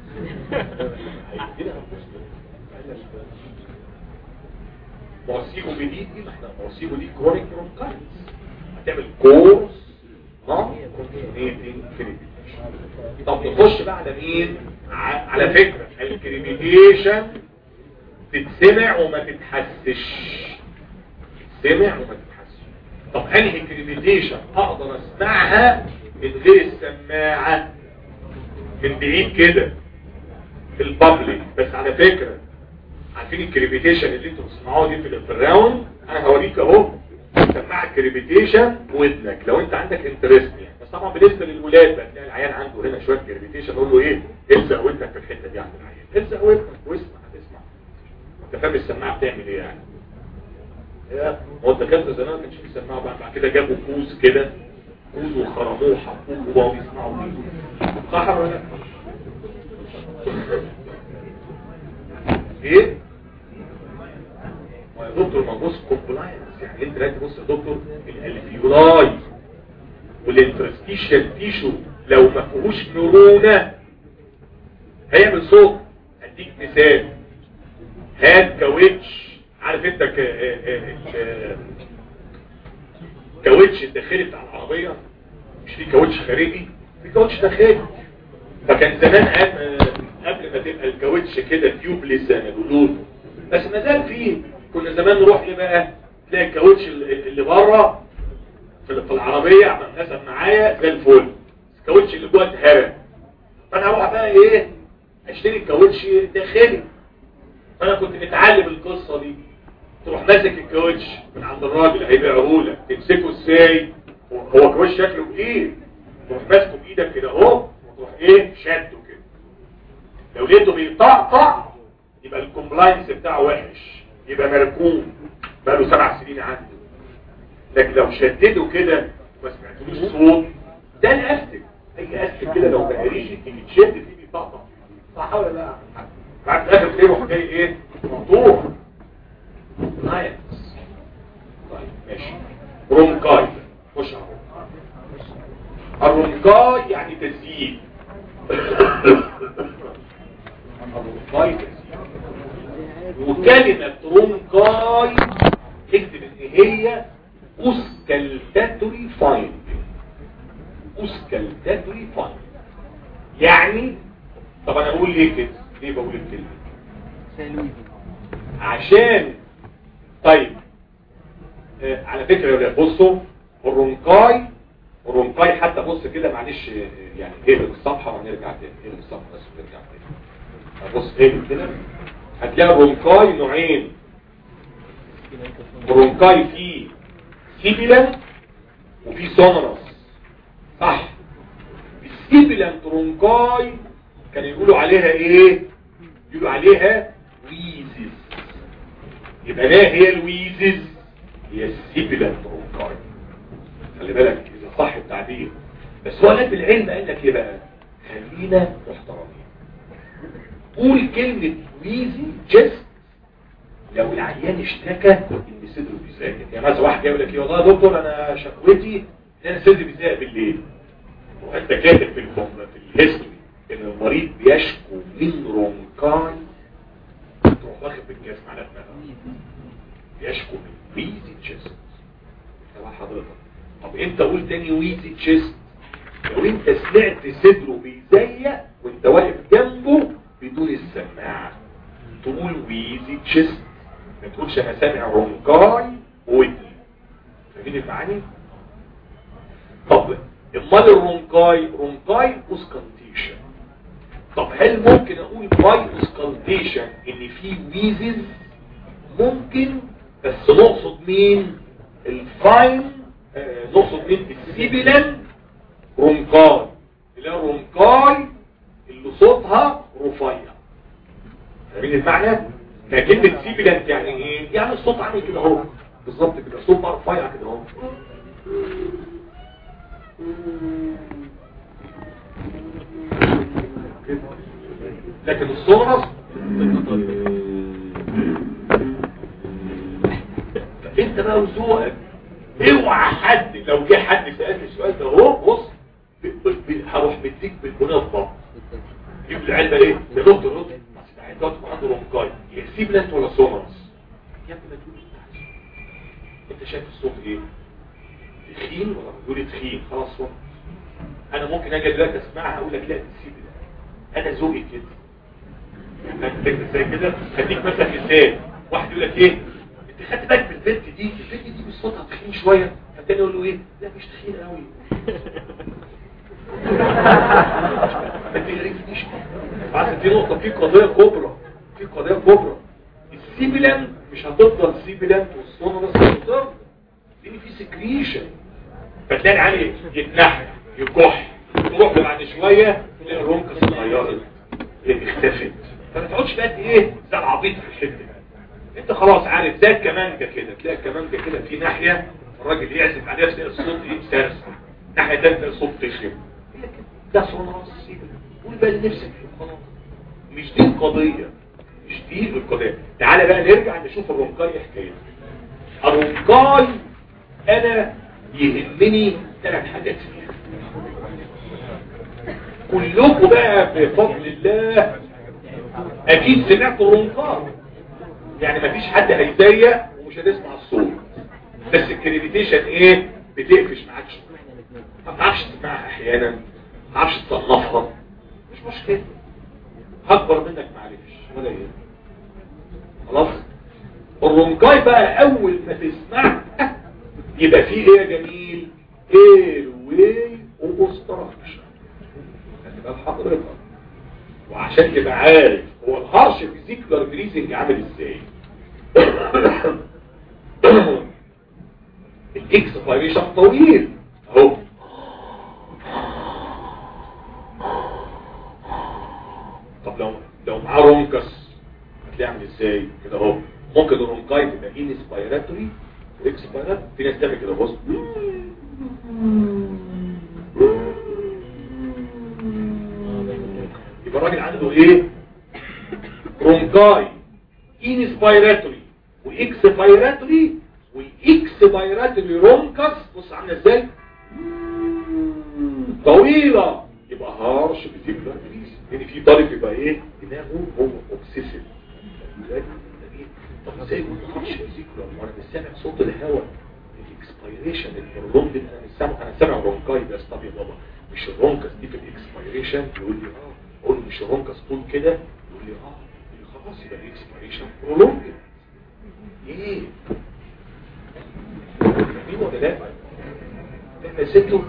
موسيقو جديد دي ما احنا موسيقو دي كرونيك برونكايتس هتعمل كورس نون كونسونيتنج كريبيتيشن طب نخش بقى على مين على فكره الكريبيتيشن تتسمع وما تتحسش تتسمع وما تتحسش طب انهي كريبيتيشن اقدر اسمعها من غير السماعه من بعيد كده في البابليك بس على فكره عارفين الكريبيتيشن اللي انتوا بتسمعوها دي في في الراوند انا هوريك اهو سماعه كريبيتيشن ودنك لو انت عندك انترست يعني بس طبعا بالنسبه للولاد بقى تلاقي العيان عنده هنا شويه كريبيتيشن نقول له ايه الزق ودنك في الحته دي عند العيان الزق ودنك واسمع هتسمع انت فاهم السماعه بتعمل ايه يعني يا هو الدكاتره زمان ما كانش في سماعه بعد بعد كده جابوا كوز كده كوز وخرموه وحطوه وبقوا يسمعوا بيه صح ولا لا؟ ايه؟ ما يا دكتور ما بص كومبلاينس يعني انت دلوقتي بص يا دكتور الالفيولاي والانترستيشال تيشو لو ما فيهوش نورونه هيعمل صوت اديك مثال هات كاوتش عارف انت ك... اه اه اه كاوتش الداخلي بتاع العربيه مش في كاوتش خارجي في كاوتش داخلي فكان زمان قبل ما تبقى الكاوتش كده تيوبلس زي ما بيقولوا بس ما زال فيه كنا زمان نروح ايه بقى تلاقي الكاوتش اللي بره في العربيه مثلا معايا زي الفل الكاوتش اللي جوه اتهرى فانا اروح بقى ايه اشتري الكاوتش داخلي فانا كنت متعلم القصه دي تروح ماسك الكاوتش من عند الراجل هيبيعه لك تمسكه ازاي هو كاوتش شكله جديد تروح ماسكه بايدك كده اهو وتروح ايه شده كده لو لقيته بيطقطق يبقى الكومبلاينس بتاعه وحش يبقى مركون بقاله سبع سنين عنده لكن لو شدده كده وما سمعتلوش صوت ده الاستك اي استك كده لو بقريش تيجي تشد فيه بيطقطق صح ولا لا بعد الاخر تلاقيه يروح جاي ايه مقطوع نايس طيب ماشي برونكاي خش على الرونكاي يعني تسييل الرونكاي تسييل وكلمة رونكاي اكتب ان هي اسكالتاتوري فاين اسكالتاتوري فاين يعني طب انا اقول ليه كده ليه بقول الكلمة عشان طيب آه على فكرة يا ولاد بصوا الرونكاي الرونكاي حتى بص كده معلش آه، يعني اقلب الصفحة ونرجع تاني اقلب الصفحة بس ونرجع تاني بص اقلب كده هتلاقي الرونكاي نوعين الرونكاي فيه سيبيلان وفي سونرس صح السيبيلان رونكاي كان يقولوا عليها ايه يقولوا عليها ويزز يبقى ما هي الويزز هي السيبيلان رونكاي خلي بالك اذا صح التعبير بس هو ناس العلم قال لك ايه بقى خلينا محترمين قول كلمة ويزي جست لو العيان اشتكى ان صدره بيزاق يعني مثلا واحد يقول لك والله يا دكتور انا شكوتي ان انا صدري بيزاق بالليل وانت كاتب في الكم في الهيستوري ان المريض بيشكو من رونكاي تروح واخد بالجسم على دماغه بيشكو من ويزي تشيست تبع حضرتك طب انت قول تاني ويزي تشيست لو انت سمعت صدره بيزيق وانت واقف جنبه بدون السماعه تقول ويزي تشيست ما تقولش انا سامع رونكاي ودني فاهمين المعاني طب امال الرونكاي رونكاي اوسكالتيشن طب هل ممكن اقول باي اوسكالتيشن ان في ويزز ممكن بس نقصد مين الفاين آه نقصد مين السيبيلان رونكاي اللي هي الرونكاي اللي صوتها رفيع فاهمين المعنى ما كلمة سيبيلانت يعني ايه يعني الصوت عامل كده اهو بالظبط كده صوت بقى رفيع كده اهو لكن الصورة انت بقى وذوقك اوعى حد لو جه حد سألني السؤال ده اهو بص ب- ب- ب- هروح مديك بالمناسبة يجيب لي علبة ايه يا دكتور دكتور دكتور عنده رونكاي يا سيبلانت ولا سونرس يا ابني ما تقول اللي انت عايزه. انت شايف الصوت ايه تخين ولا بتقول تخين خلاص صوت انا ممكن اجي دلوقتي اسمعها اقول لك لا دي سيبلانت انا ذوقي كده يعني فاهم ازاي كده هديك مثلا مثال واحد يقول لك ايه انت خدت بالك من البنت دي البنت دي مش صوتها تخين شويه فالتاني يقول له ايه لا مش تخين قوي ما تغرقنيش عارف دي نقطه في قضيه كبرى في قضيه كبرى السيبيلان مش هتفضل سيبيلان والصوره بس هتفضل لان في سكريشن فتلاقي العيال يتنحى يكح تروح بعد شويه تلاقي الرونكه اتغيرت اختفت فما تقعدش بقى ايه زي العبيط في الحته دي. انت خلاص عارف زي الكمانجه كده تلاقي الكمانجه كده في ناحيه الراجل يعزف عليها تلاقي الصوت ايه مسرسع ناحيه تانية تلاقي الصوت تخرب ده صنع السيبل قول بقى اللي نفسك فيه خلاص مش دي القضيه مش دي القضيه تعالى بقى نرجع نشوف الرونكاي حكايه الرونكاي انا يهمني ثلاث حاجات فيها كلكم بقى بفضل الله اكيد سمعتوا الرونكاي يعني مفيش حد هيزيق ومش هتسمع الصوت بس الكريديتيشن ايه بتقفش معاك شويه ما تعرفش تسمعها احيانا ما تعرفش تصنفها مش مشكله هكبر منك معلش ولا ايه خلاص الرونكاي بقى اول ما تسمع يبقى فيه ايه يا جميل اير واي اوبستراكشن هتبقى حضرتك وعشان تبقى عارف هو الهرش فيزيكولار بريزنج عامل ازاي الاكسبيريشن طويل اهو طب لو لو معاه رونكس هتلاقيه عامل ازاي كده اهو ممكن الرونكاي تبقى انسبيراتوري واكسبيراتوري في ناس تعمل كده بص يبقى الراجل عنده ايه رونكاي انسبيراتوري واكسبيراتوري والاكسبيراتوري رونكس بص عامله ازاي طويله يبقى هارش بتبقى يعني في طالب يبقى ايه دماغه هو اوبسيسيف طب ازاي يكون هارش فيزيكولار وانا مش سامع صوت الهواء الاكسبيريشن الرونج انا مش سامع انا سامع رونكاي بس طب يا بابا مش الرونكس دي في الاكسبيريشن يقول لي اه اقول له مش الرونكس طول كده يقول لي اه يقول لي خلاص يبقى الاكسبيريشن برولونج ايه فاهمين ولا لا احنا سته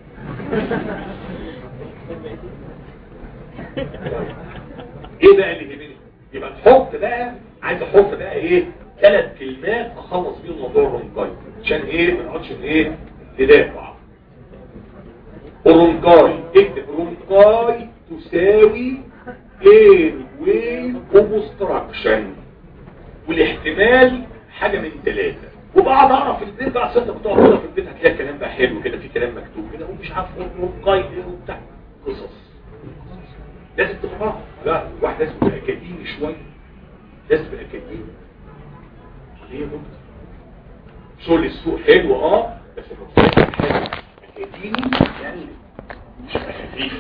ايه بقى اللي يهمني يبقى تحط بقى عايز احط بقى ايه ثلاث كلمات اخلص بيهم موضوع الرونكاي عشان ايه ما نقعدش ايه ندافع الرونكاي اكتب رونكاي تساوي ايه ويف اوبستراكشن والاحتمال حاجه من ثلاثه وبقعد اقرا في البيت بقى انت بتقعد تقرا في البيت هتلاقي الكلام بقى حلو كده في كلام مكتوب كده ومش عارف رونكاي ايه وبتاع قصص لازم تقراها لا واحد لازم يبقى اكاديمي شويه لازم يبقى اكاديمي ليه يا دكتور شغل السوق حلو اه بس المفروض حلو اكاديمي يعني مش هيبقى خفيف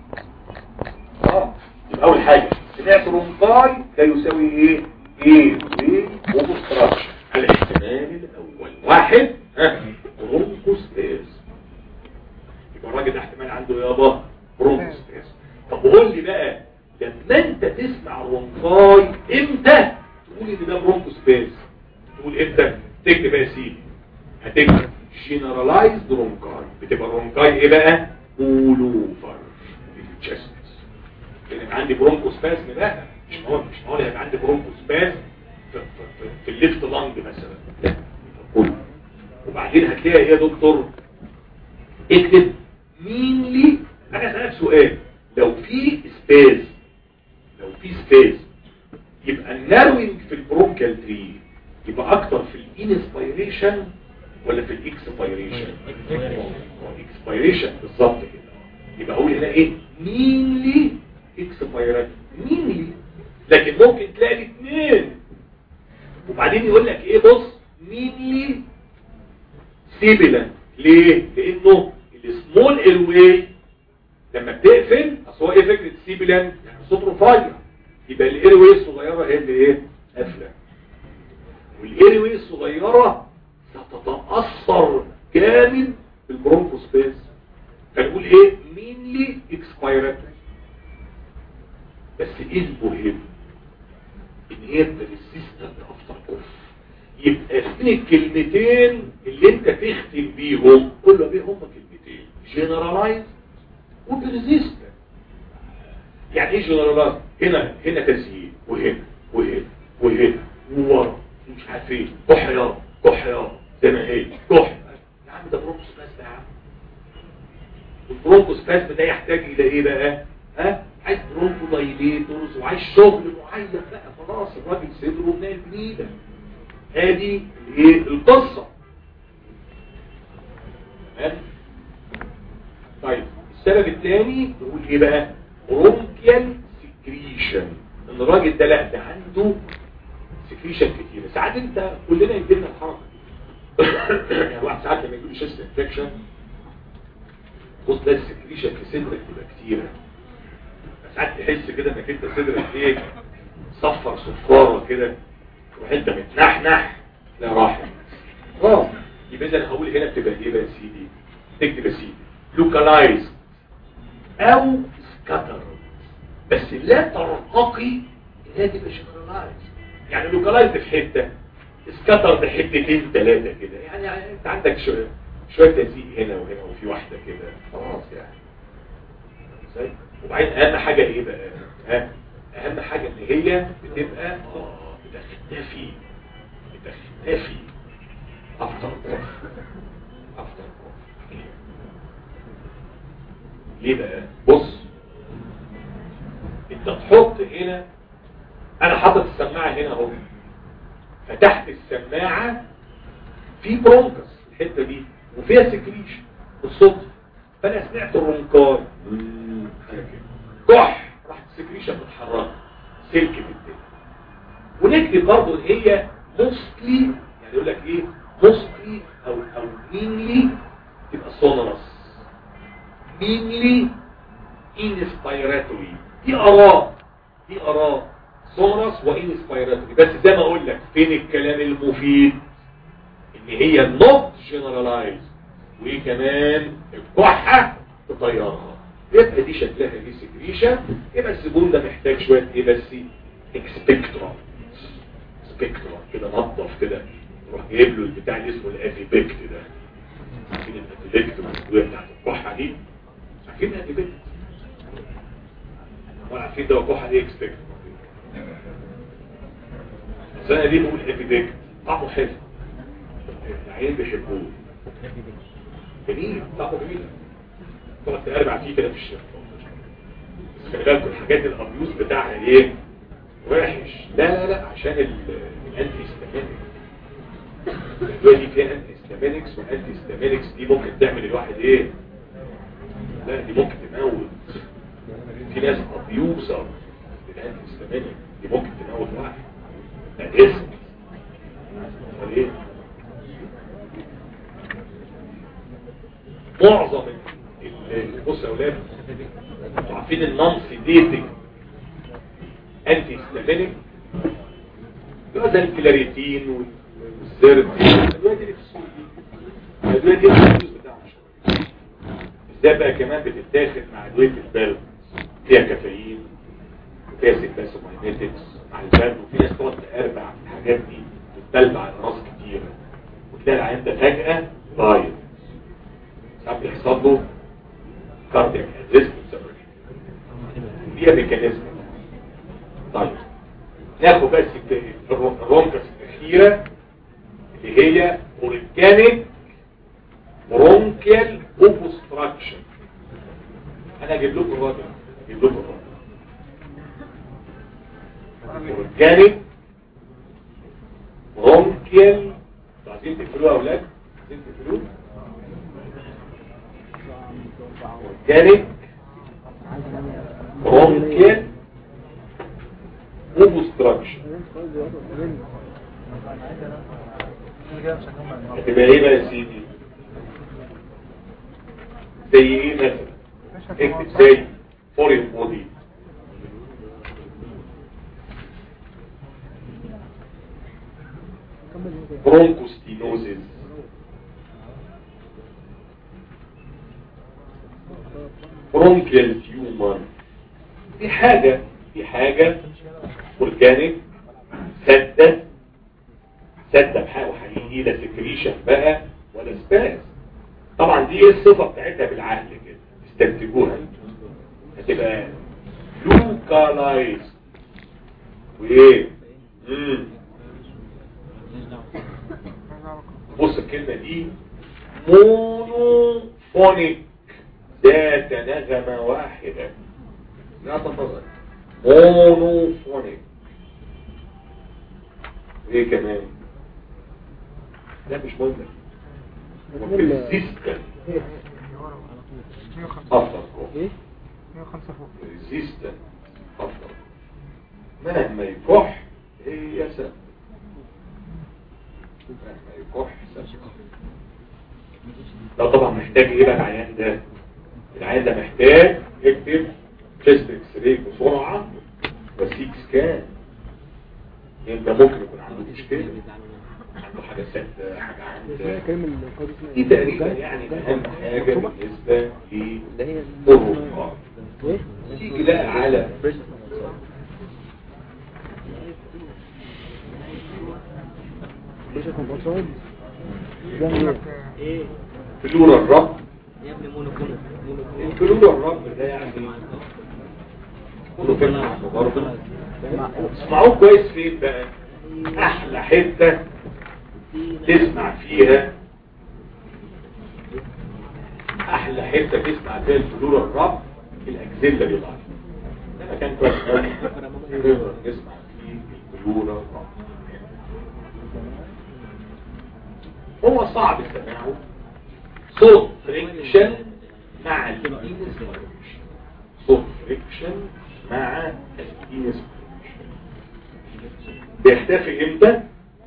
اه يبقى اول حاجه سمعت رونكاي ده يساوي ايه ايه وايه ومستراكشن الاحتمال الاول واحد ها برونكوسبيس يبقى الراجل ده احتمال عنده يابا برونكوسبيس طب قول لي بقى لما انت تسمع رونكاي امتى تقول ان ده برونكوسبيس تقول امتى تكتب يا سيدي هتكتب جنرالايزد رونكاي بتبقى الرونكاي ايه بقى اولوفر في الجست لان عندي برونكوسباسم بقى مش هقول مش هقول هيبقى عندي برونكوسباسم في, في, في, في الليفت لانج مثلا لا كله وبعدين هتلاقي ايه يا دكتور اكتب مين لي انا اسالك سؤال لو في سبيس لو في سبيس يبقى الناروينج في البرونكال تري يبقى اكتر في الانسبيريشن ولا في الاكسبيريشن اكسبيريشن بالظبط كده يبقى اقول هنا ايه مين لي اكسبيريشن مين لي لكن ممكن تلاقي الاثنين وبعدين يقول لك ايه بص مين لي سيبلا ليه لانه السمول الواي لما بتقفل اصل هو ايه فكره سيبلان يعني صوت رفيع يبقى الاير واي الصغيره هي اللي ايه قافله والاير واي الصغيره ستتاثر جامد بالبرونكوسبيس فنقول ايه مينلي اكسبيراتوري بس ايه المهم ان هي بريسيستنت افتر اوف يبقى فين الكلمتين اللي انت تختم بيهم قول له ايه هم كلمتين جنرالايز وبريزيستنت يعني ايه جنرالايز هنا هنا تسهيل وهنا وهنا وهنا وورا مش عارف ايه كحيا كحيا زي ما هي كح يا عم ده برونكوس بس يا عم البرونكوس بس ده يحتاج الى ايه بقى ها عايز برونكو دايليتورز وعايز شغل معين بقى خلاص الراجل صدره بناء الجديده ادي الايه القصه تمام طيب السبب الثاني نقول ايه بقى برونكيال سكريشن ان الراجل ده لا ده عنده سكريشن كتير ساعات انت كلنا يجي لنا الحركه دي. يعني واحد ساعات لما يجي شيست انفكشن بص ده السكريشن في صدرك تبقى كتيره ساعات تحس كده انك انت صدرك ايه صفر صفاره كده تروح انت متنحنح لا راحت خلاص يبقى اذا هقول هنا بتبقى ايه بقى يا سيدي تكتب يا سيدي لوكالايز او سكاتر بس لا ترتقي انها تبقى جنرالايز يعني لوكالايز في حته سكاتر في حتتين ثلاثه كده يعني, يعني انت عندك شويه شويه تزيق هنا وهنا وفي واحده كده خلاص يعني ازاي وبعدين اهم حاجه ايه بقى ها اهم حاجه ان هي بتبقى اه بتختفي بتختفي افتر افتر ليه بقى بص انت تحط هنا انا حاطط السماعه هنا اهو فتحت السماعه في برونكس الحته دي وفيها سكريش بالصوت فانا سمعت الرنكار حاجه كده كح راحت السكريشه متحركه سلك في الدنيا ونكتب برضه ان هي موستلي يعني يقول لك ايه موستلي او او مينلي تبقى سونرس مينلي انسبيراتوري دي اراء دي اراء سونرس وانسبيراتوري بس زي ما اقول لك فين الكلام المفيد ان هي نوت جنرالايز وايه كمان الكحه تطيرها يبقى دي شكلها دي سكريشن يبقى الزبون ده محتاج شويه ايه بس اكسبكترا سبكترا كده نظف كده نروح جايب له البتاع اللي اسمه الافيبكت ده عارفين الافيبكت الادويه بتاعت الكحه دي عارفين الافيبكت ولا عارفين ده الكحه دي اكسبكترا بس انا ليه بقول افيبكت طعمه حلو العيال بيحبوه جميل طعمه جميل تقعد تقربع فيه كده في الشارع بس خلي بالكم الحاجات الابيوز بتاعها ايه وحش لا لا لا عشان الانتي هيستامينيك الادويه دي فيها انتي هيستامينكس والانتي هيستامينكس دي ممكن تعمل الواحد ايه لا دي ممكن تموت في ناس ابيوزر للانتي هيستامينيك دي ممكن تموت واحد ده اسم امال ايه معظم ال- بص يا اولاد انتوا عارفين النون سيديتنج انتي هيستامينيك اللي زي الكلاريتين والزرد الادويه دي اللي في السوق دي الادويه دي الفلوس بتاعها شويه ازاي بقى كمان بتتاخد مع ادويه البرد فيها كافيين وفيها سيكاسوماينيتكس مع البرد وفي ناس تقعد تقربع الحاجات دي وتدلع على راس كتير وتلاقي العيان ده فجاه ضايع ساعات بيحصل له كاردياك اريست بسبب فيها ميكانيزم طيب ناخد بس الرونكس الاخيره اللي هي اورجانيك برونكيال اوبستراكشن انا اجيب لكم الراجل اجيب لكم الراجل اورجانيك برونكيال عايزين تقفلوها يا اولاد عايزين تقفلوها اورجانيك برونكيال اوبستراكشن هتبقى ايه بقى يا سيدي زي ايه مثلا اكتب زي فورين بودي برونكوستينوزيس برونكيال تيومر في حاجة في حاجة اورجانيك سدة سد بحاجه وهيجي لا سكريشن بقى ولا سباس طبعا دي ايه الصفه بتاعتها بالعقل كده استنتجوها هتبقى لوكالايز وايه مم. بص الكلمه دي مونوفونيك ذات نغمه واحده لا تفضل مونوفونيك ايه كمان لا مش مهم ريزيستنت افضل ايه 105 فوق ريزيستنت افضل مهما يكح هي سبب مهما يكح سبب ده طبعا محتاج ايه بقى العيان ده العيان ده محتاج يكتب تيست اكس راي بسرعه وسيك سكان انت ممكن يكون عنده مشكله عنده حاجه سد حاجه عنده كلام القاضي اسمها دي تقريبا يعني اهم حاجه بالنسبه اللي هي للرقاق ايه تيجي بقى على باشا كومبوسايد ده ايه فلور الرب يا ابني مونوكونو مونوكونو فلور الرب ده يعني كله كلمة عنه برضه اسمعوه كويس فين بقى احلى حتة تسمع فيها احلى حتة تسمع فيها الفلور الرب الاجزلة دي ضعيفة ده مكان كويس قوي نقدر نسمع فيه الفلور الرب هو صعب سماعه صوت فريكشن مع الانسبيريشن صوت فريكشن مع الانسبيريشن بيختفي امتى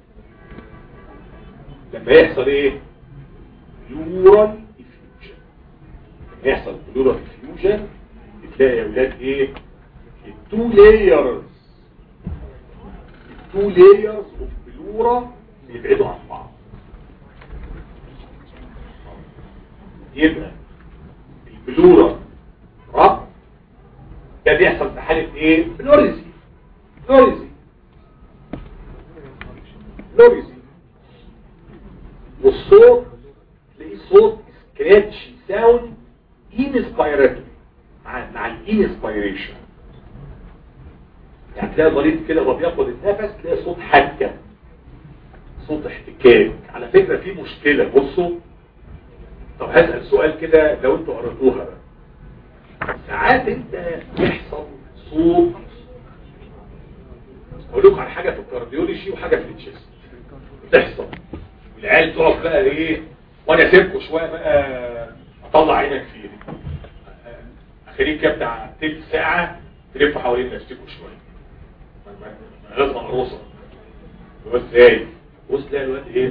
لما يحصل ايه بلورال افيوجن لما يحصل بلورال افيوجن بتلاقي يا ولاد ايه التو لايرز التو لايرز اوف بلورا بيبعدوا عن بعض يبقى البلورا رب ده بيحصل في حالة ايه بلوريزي بلوريزي بلوريزي والصوت تلاقيه صوت سكراتشي ساوند انسبيراتوري مع مع الانسبيريشن يعني تلاقي المريض كده وهو بياخد النفس تلاقي صوت حكه صوت احتكاك على فكرة في مشكلة بصوا طب هسأل سؤال كده لو انتوا قرأتوها بقى ساعات انت يحصل صوت اقول لكم على حاجة في الكارديولوجي وحاجة في التشيست بتحصل العيال تقف بقى ايه وانا اسيبكم شوية بقى اطلع عينك فيه اخليك كده بتاع تلت ساعة تلف حوالين نفسكم شوية ما- ما- ما لازم اقرصها بس ايه بص تلاقي الواد ايه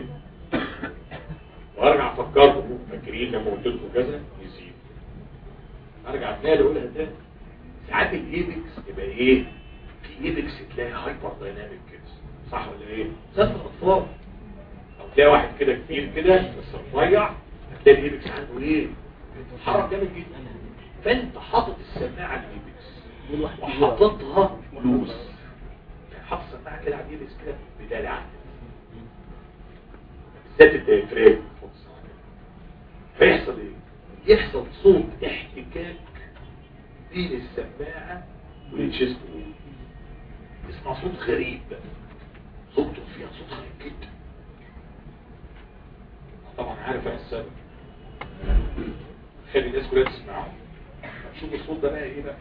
وارجع فكرت فاكرين لما قلت لكم كذا نسيت ارجع تلاقي اقولها تاني ساعات الايبكس يبقى ايه في ايبكس تلاقي هايبر دايناميك كده صح ولا ايه زي الاطفال او تلاقي واحد كده كبير كده بس رفيع هتلاقي الايبكس عنده ايه بيتحرك جامد جدا فانت حاطط السماعه على الايبكس وحاططها لوز حاطط السماعه كده على الايبكس كده بدلع بالذات الديافرام فيحصل ايه يحصل صوت احتكاك بين السماعة والتشيست وول اسمع صوت غريب بقى صوت فيها صوت غريب جدا طبعا عارف انا السبب خلي الناس كلها تسمعه شوف الصوت ده بقى ايه بقى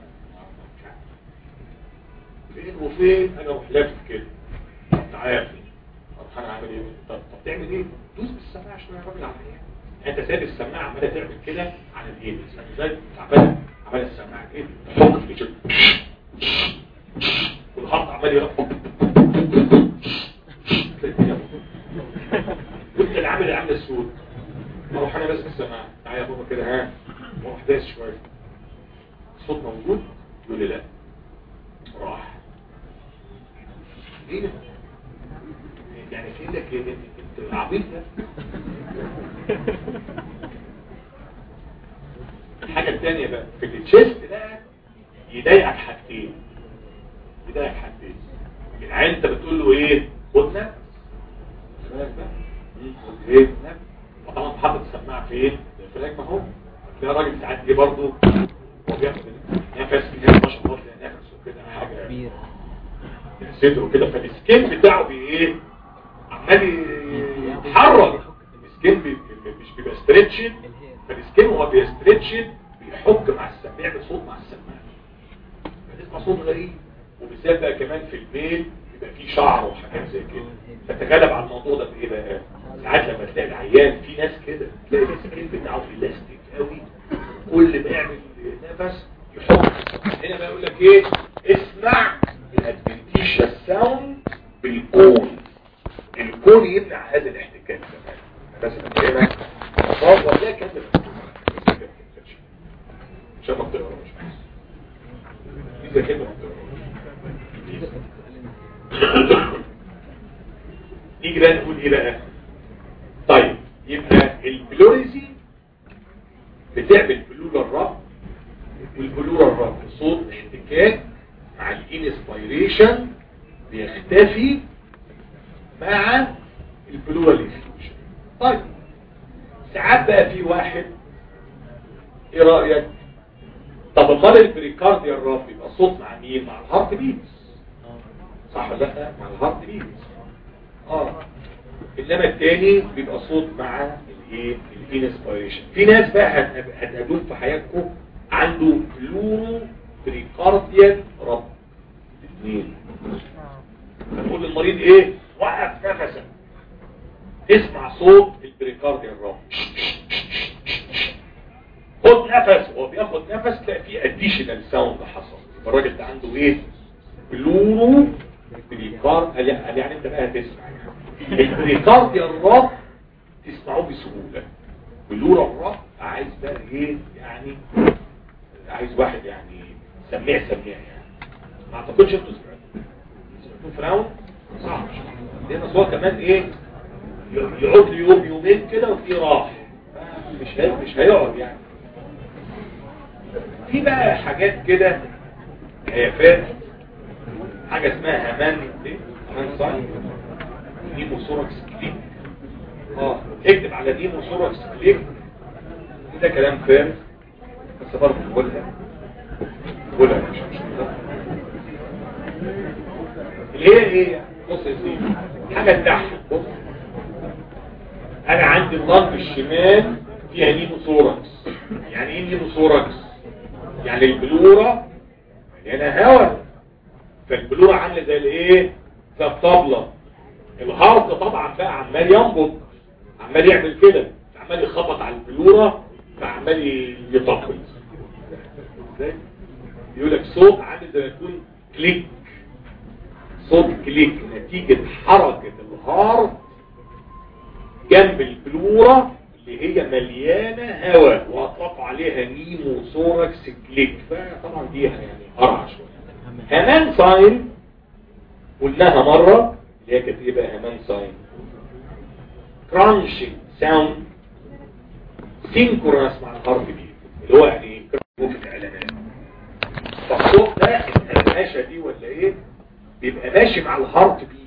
فين وفين انا اروح لافف كده تعالى طب انا عامل ايه طب, طب تعمل ايه دوس بالسماعه شويه يا راجل عمال يعني انت سايب السماعه عماله تعمل كده على الايد ازاي عماله عماله السماعه كده تحك في كده والخط عمال يرفع وانت اللي عامل عامل الصوت اروح انا ماسك السماعه تعالى يا بابا كده ها واروح داس شويه الصوت موجود يقول لي لا راح ايه ده؟ يعني في لك إيه؟ انت عبيط ده الحاجة الثانية بقى في التشيست بقى يضايقك حاجتين يضايقك حاجتين العين انت بتقول له ايه خد نفس بالك بقى مم. قلت ايه طبعا حاطط السماعه فين الفلاك ما هو تلاقي راجل ساعات جه برضه هو بياخد نفس كده ما شاء الله تلاقي نفسه كده حاجه كبير صدره كده فالسكين بتاعه بي ايه عمال يتحرك السكين بي مش بيبقى ستريتشد فالسكين وهو بيستريتشد بيحك مع السماع بصوت مع السماع بتسمع صوت غريب وبالذات بقى كمان في الميل بيبقى فيه شعر وحاجات زي كده فتغلب على الموضوع ده بايه بقى ساعات لما تلاقي العيان في ناس كده تلاقي السكين بتاعه بلاستيك قوي كل ما يعمل نفس يحط هنا بقى يقول لك ايه اسمع الادفنتيشيا ساوند بالكون الكون يمنع هذا الاحتكاك كمان مثلا هنا صار ولا كان عشان ما تقراش اذا كده ما تقراش نيجي بقى نقول ايه بقى طيب يبقى البلوريزي بتعمل بلول الرب والبلول الرب صوت احتكاك مع الانسبيريشن بيختفي مع البلورال انفيوجن طيب ساعات بقى في واحد ايه رأيك طب امال البريكارديا الرب يبقى صوت مع مين مع الهارت بيتس صح ولا لا مع الهارت بيتس اه انما التاني بيبقى صوت مع الايه الانسبيريشن في ناس بقى هت- هتقابلوهم في حياتكم عنده فلورو بريكارديال رب اثنين هنقول للمريض ايه وقف نفسك اسمع صوت البريكارديال رب خد نفس هو بياخد نفس تلاقي فيه اديشنال ساوند حصل يبقى الراجل ده عنده ايه بلورو بريكارد قال يعني قال يعني انت بقى هتسمع يعني البريكارديال الرب تسمعوه بسهوله بلورو الرب عايز بقى ايه يعني عايز واحد يعني سميع سميع يعني ما اعتقدش انتوا سمعتوا سمعتوا فراون صعب لان هو كمان ايه يقعد لي يوم يومين كده وفي راح مش هي مش هيقعد يعني في بقى حاجات كده هيافات حاجة اسمها همان ايه؟ همان ساين نيموسوركس كليك اه اكتب على نيموسوركس كليك ده كلام فارغ بس برضه نقولها نقولها مش مشكلة اللي هي ايه بص يا سيدي حاجة تضحك بص انا عندي الضغط الشمال فيها نيموسوركس يعني ايه نيموسوركس يعني البلورة مليانة هواء فالبلورة عاملة زي الايه زي الطبلة الهارد طبعا بقى عمال ينبض عمال يعمل كده عمال يخبط على البلورة فعمال يطبل ازاي يقول لك صوت عامل زي ما يكون كليك صوت كليك نتيجة حركة الهارد جنب البلورة اللي هي مليانة هواء واطلقوا عليها نيمو سوركس كليك فطبعا دي يعني قرعة شوية همان ساين قلناها مرة اللي هي كانت ايه بقى همان ساين كرانشنج ساوند سينكرونس مع الهارت بيت اللي هو يعني كرانشنج في الاعلانات فالصوت ده القرمشه دي ولا ايه بيبقى ماشي مع الهارت بيت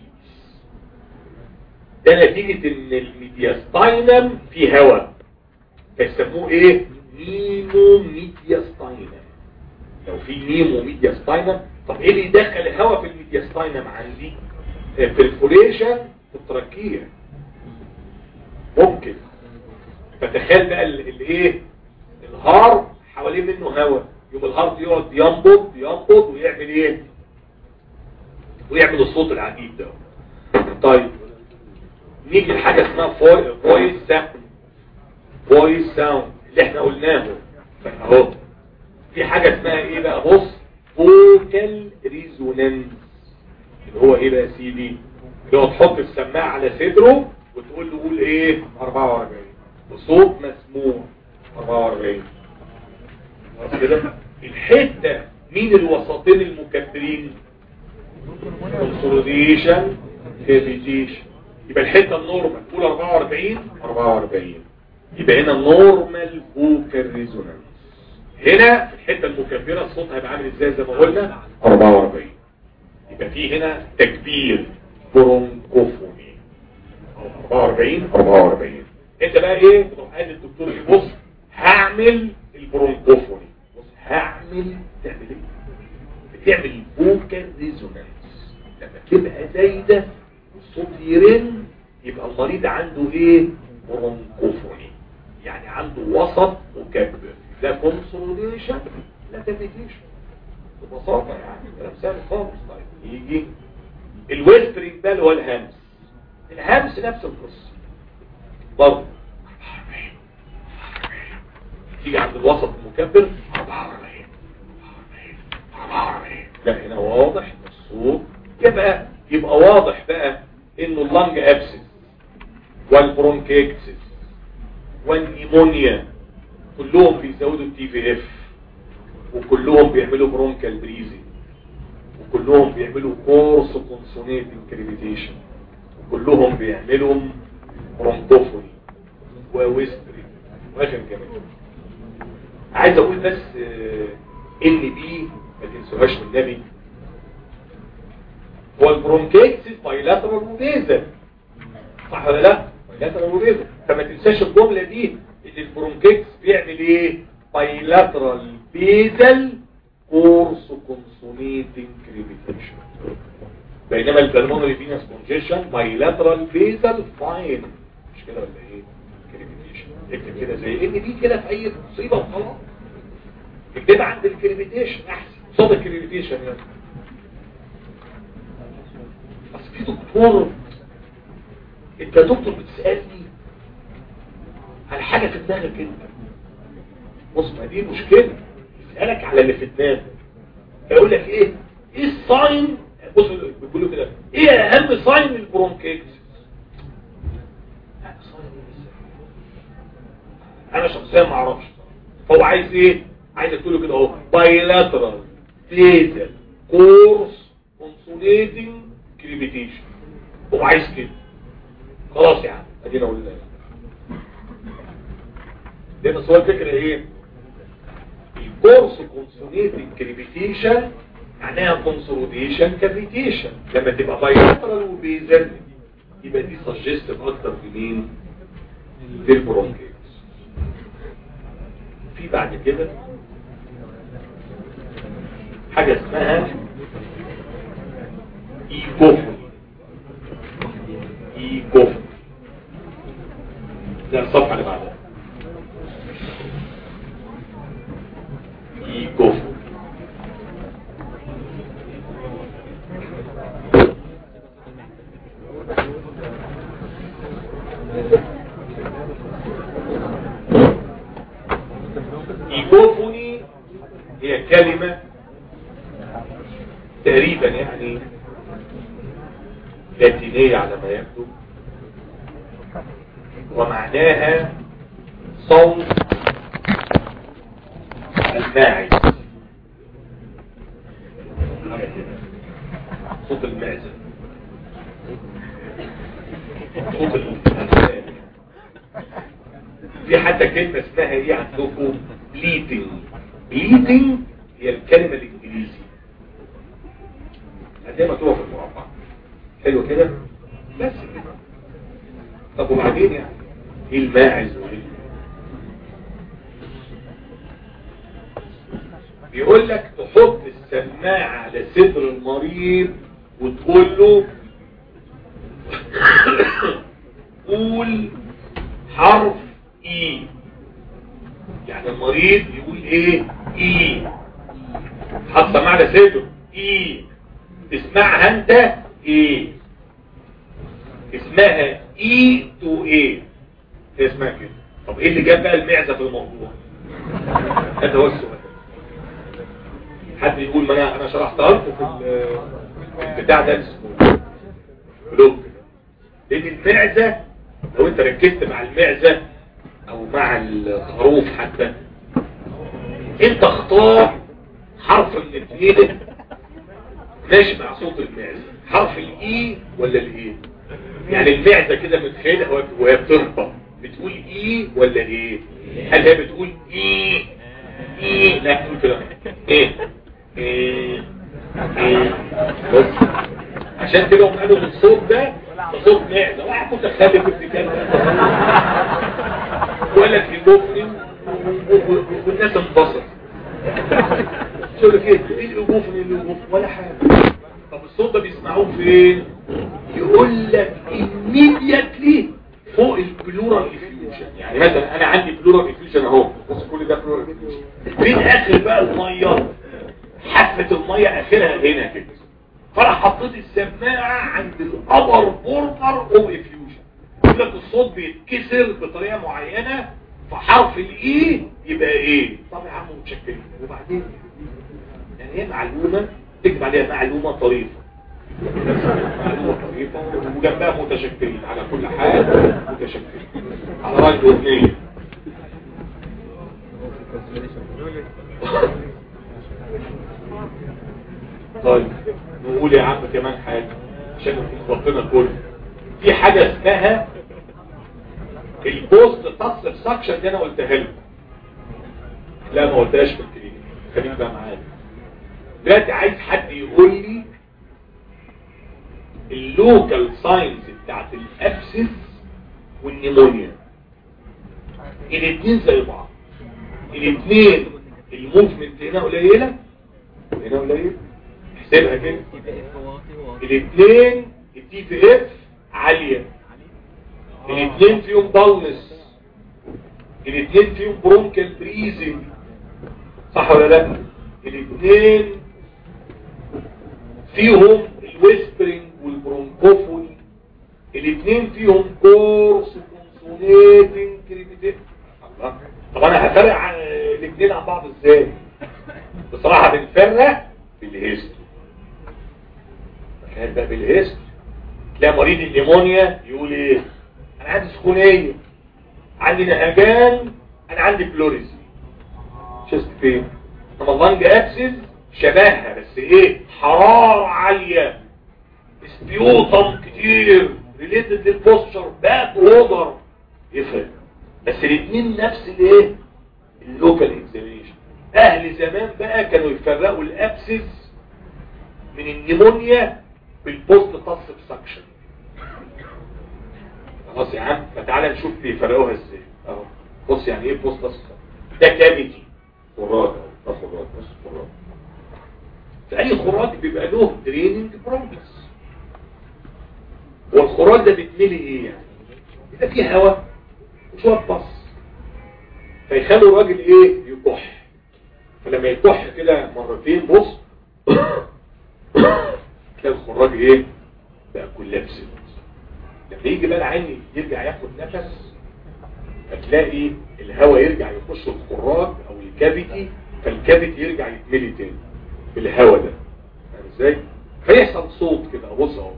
ده نتيجة ان الميدياستاينم فيه هواء فيسموه ايه نيمو ميدياستاينم لو في نيمو ميدياستاينم طب ايه اللي يدخل الهواء في الميدياستاينم عندي برفوريشن في التركية ممكن فتخيل بقى ال- الايه الهار حواليه منه هواء يبقى الهارد يقعد ينبض ينبض ويعمل ايه ويعمل الصوت العجيب ده طيب نيجي لحاجة اسمها فويس ساوند فويس ساوند اللي احنا قلناه اهو في حاجة اسمها ايه بقى بص فوكال ريزونانس اللي هو ايه بقى يا سيدي اللي هو تحط السماعة على صدره وتقول له قول ايه 44 وصوت مسموع 44 خلاص كده الحتة مين الوسطين المكبرين كونسوليديشن كابيتيشن يبقى الحته النورمال تقول 44 44 يبقى هنا نورمال فوكال ريزونانس هنا في الحته المكبره الصوت هيبقى عامل ازاي زي ما قلنا 44 يبقى في هنا تكبير برونكوفوني 44 44 انت بقى ايه تروح قال للدكتور إيه؟ بص هعمل البرونكوفوني بص هعمل تعمل ايه بتعمل فوكال ريزونانس لما تبقى زايده والصوت يرن يبقى المريض عنده ايه برونكوفوني يعني عنده وسط مكبر لا كونسوليشن لا كافيتيشن ببساطه يعني كلام سهل خالص طيب يجي الويسترنج ده اللي هو الهمس الهمس نفس القصه برضه تيجي عند الوسط المكبر 44 لا هنا واضح ان الصوت يبقى يبقى واضح بقى انه اللنج ابسس والبرونكيكسس والنيمونيا كلهم بيزودوا التي في اف وكلهم بيعملوا برونكال بريزنج وكلهم بيعملوا كورس كونسونيت كريبيتيشن وكلهم بيعملوا برونكوفوني وويستري واخر كمان عايز اقول بس ان بي ما تنسوهاش من النبي هو البرونكيتس بايلاترال وبيزل صح ولا لا بايلاترال وبيزل فما تنساش الجمله دي ان البرونكيتس بيعمل ايه بايلاترال بيزل كورس كونسونيتنج كريبيتيشن بينما البلمونري فينس كونجيشن بايلاترال بيزل فاين مش كده ولا ايه كريبيتيشن اكتب كده زي ان دي كده في اي مصيبه وخلاص اكتبها عند الكريبيتيشن احسن قصاد الكريبيتيشن يعني بس في دكتور انت يا دكتور بتسالني على حاجه في دماغك انت بص ما دي مشكله يسالك على اللي في دماغك فيقول لك ايه ايه الساين بص بيقولوا كده ايه اهم ساين البرونكيتس انا شخصيا ما اعرفش هو عايز ايه عايز تقول له كده اهو بايلاترال فيزل كورس كونسوليتنج كريبيتيشن هو عايز كده خلاص يا عم ادينا قلنا لان السؤال الفكره ايه الكورس كونسوليتنج كريبيتيشن معناها كونسوليديشن كافيتيشن لما تبقى بايلاترال وبيزل يبقى دي سجستيف اكتر في مين للبرونكيتس في بعد كده حاجة اسمها ايكوفون ايكوفون ده الصفحة اللي بعدها ايكوفون ايكوفوني هي كلمة تقريبا يعني لاتينية على ما يبدو ومعناها صوت الماعز صوت المعزة صوت المعزة في حتى كلمة اسمها ايه عندكم bleeding bleeding هي الكلمة الانجليزي هتلاقيها مكتوبة في المربع حلو كده بس كده طب وبعدين يعني ايه الماعز وايه بيقول لك تحط السماعة على صدر المريض وتقول له قول حرف اي يعني المريض يقول ايه اي حط سماعة على صدره اي تسمعها انت ايه اسمها اي تو ايه هي اسمها كده طب ايه اللي جاب بقى المعزة في الموضوع هذا هو السؤال حد يقول ما انا انا شرحتها لكم في البتاع ده اسمه بلوك لان المعزة لو انت ركزت مع المعزة او مع الخروف حتى انت اختار حرف من الاثنين ماشي مع صوت المعزة حرف الاي ولا الايه يعني المعزة كده متخيلة وهي بتربط بتقول ايه ولا ايه هل هي بتقول ايه ايه لا تقول كده ايه ايه ايه بس عشان كده هم قالوا الصوت ده صوت معده واحد متخلف ابن كلب ولا في مفرم والناس انبسط شو لك ايه ايه الوقوف من الوقوف ولا حاجه طب الصوت ده بيسمعوه فين يقول لك immediately فوق البلورال افيوجن يعني مثلا انا عندي بلورال افيوجن اهو بص كل ده بلورال افيوجن فين اخر بقى الميه حافه الميه اخرها هنا كده فانا حطيت السماعه عند الابر بوردر اوف افيوجن يقول لك الصوت بيتكسر بطريقه معينه فحرف الاي يبقى ايه طب يا عم متشكرين وبعدين يعني هي معلومه تكتب عليها معلومه طريفه معلومه طريفه وجنبها متشكرين على كل حال متشكرين على راي الاثنين طيب نقول يا عم كمان حاجه عشان نكون ربنا كله في حاجه اسمها البوست تصل سكشن دي انا قلتها لكم لا ما قلتهاش في الكلينيك خليك بقى معايا دلوقتي عايز حد يقول لي اللوكال ساينز بتاعت الابسس والنيمونيا الاثنين زي بعض الاثنين الموفمنت هنا قليله وهنا قليله احسبها كده الاثنين التي في اف عاليه الاثنين فيهم داونس الاثنين فيهم برونكال بريزنج صح ولا لا الاثنين فيهم الويسبرنج والبرونكوفون الاثنين فيهم كورس كونسونيتنج كريبيتيف الله طب انا هفرق عن الاثنين عن بعض ازاي بصراحه بنفرق بالهيستوري كان بقى بالهيستوري تلاقي مريض النيمونيا يقول ايه انا عندي سخونيه عندي نهجان انا عندي بلوريزي شست فين طب اللنج ابسس شبهها بس ايه حرارة عالية سبيوتم كتير ريليتد للبوستشر باد وودر يفرق بس الاثنين نفس الايه اللوكال اكزامينيشن اهل زمان بقى كانوا يفرقوا الابسس من النيمونيا بالبوست تصف سكشن خلاص يا عم فتعالى نشوف بيفرقوها ازاي اهو بص يعني ايه بوست تصف ده كافيتي خراج ده خراج بس خراج في اي خراج بيبقى له دريننج برونكس والخراج ده بيتملي ايه يعني يبقى فيه هواء وشويه بص فيخلوا الراجل ايه يكح فلما يكح كده مرتين بص تلاقي الخراج ايه بقى كولابس لما يجي بقى العين يرجع ياخد نفس هتلاقي الهواء يرجع يخش الخراج او الكافيتي فالكافيتي يرجع يتملي تاني بالهواء ده فاهم ازاي فيحصل صوت كده بص اهو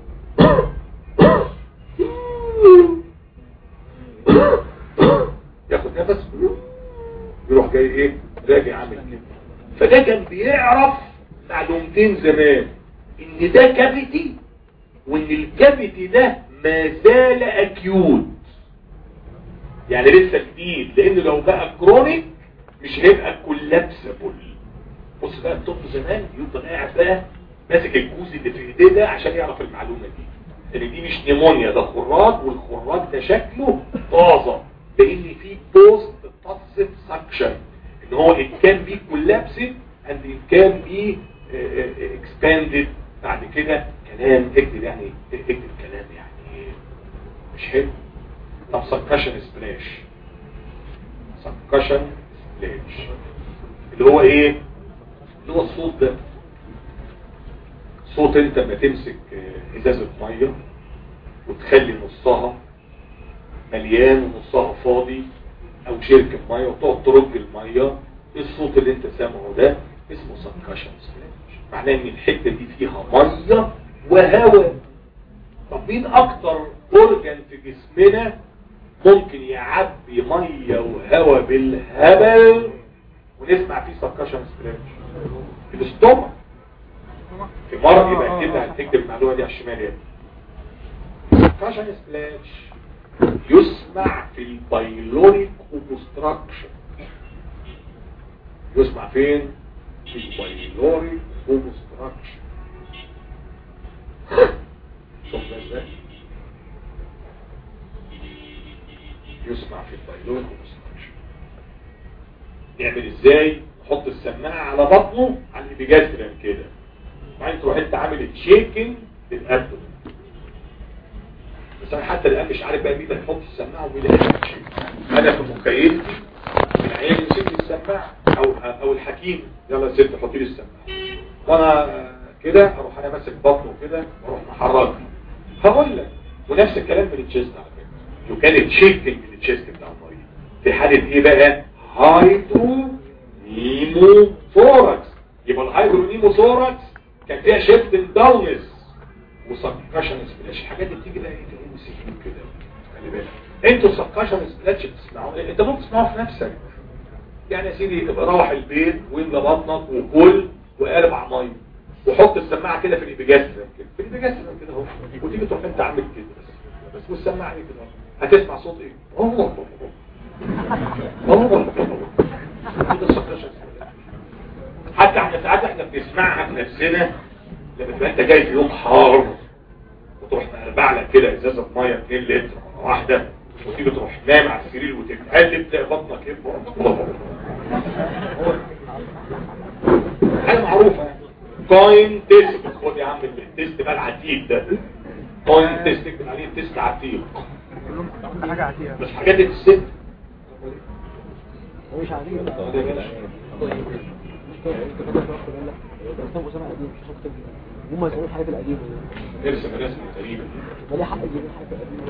ياخد نفس يروح جاي ايه راجع عامل كده فده كان بيعرف معلومتين زمان ان ده كافيتي وان الكافيتي ده ما زال اكيوت يعني لسه جديد لان لو بقى كرونيك مش هيبقى كولابسبل بص بقى الطب زمان يفضل قاعد بقى ماسك الجوز اللي في ايديه ده عشان يعرف المعلومه دي ان دي مش نيمونيا ده خراج والخراج ده شكله طازه لان في بوست تصف سكشن ان هو it can be collapsed and it can be uh, expanded بعد كده كلام اكتب يعني اكتب كلام يعني مش حلو طب سكشن سبلاش سكشن سبلاش اللي هو ايه اللي هو الصوت ده صوت انت لما تمسك ازازة مية وتخلي نصها مليان ونصها فاضي او شركة مية وتقعد ترج المية الصوت اللي انت سامعه ده اسمه سكشن سبلاش معناه ان الحتة دي فيها مية وهواء طب مين اكتر اورجن في جسمنا ممكن يعبي مية وهواء بالهبل ونسمع فيه سكشن سبلاش الاستومك في مرة يبقى كده هتكتب المعلومة دي على الشمال يعني سكشن سبلاش يسمع في البايلوريك اوبستراكشن يسمع فين في البايلوريك اوبستراكشن شوف ده ازاي يسمع في البايلون اوبستراكشن نعمل ازاي نحط السماعه على بطنه على الابيجاستريم كده وبعدين تروح انت عامل تشيكنج للابدومين بس انا حتى الان مش عارف بقى مين اللي هيحط السماعه ومين اللي هيشيل انا في مخيلتي العيال يمسك لي السماعه او او الحكيم يلا يا ست حطي لي السماعه وانا كده اروح انا ماسك بطنه كده واروح محركه هقول لك ونفس الكلام من التشيست على فكره لو كانت شيكنج للتشيست بتاع المريض في حاله ايه بقى هايدرو نيمو ثوركس يبقى الهايدرو نيمو ثوركس كان فيها شيفت داونس وسكشن سبلاش الحاجات دي بتيجي بقى ايه في ام سي كيو كده خلي بالك انتوا سكشن سبلاش بتسمعوا انت ممكن تسمعه في نفسك يعني يا سيدي تبقى روح البيت واملى بطنك وكل واربع ميه وحط السماعه كده في الابيجاستريم كده في الابيجاستريم كده اهو وتيجي تروح انت عامل كده بس بس والسماعه ايه كده هتسمع صوت ايه الله الله كده السكشن حتى احنا ساعات احنا بنسمعها بنفسنا لما تبقى انت جاي في يوم حار وتروح مقربع لك كده ازازه ميه 2 لتر مره واحده وتيجي تروح نام على السرير وتتقلب تلاقي بطنك ايه حاجه معروفه كوين تيست خد يا عم التيست بقى العتيق ده كوين تيست اكتب عليه تيست عتيق حاجة عادية بس حاجات دي الست هو مش عادي ولا واخد بالك؟ مش كده انت كده تاخد بالك بس هو اسامه قديم مش هتكتب هم يسالوا الحاجات القديمه دي ارسم رسم تقريبا ما ليه حق يجيب الحاجات القديمه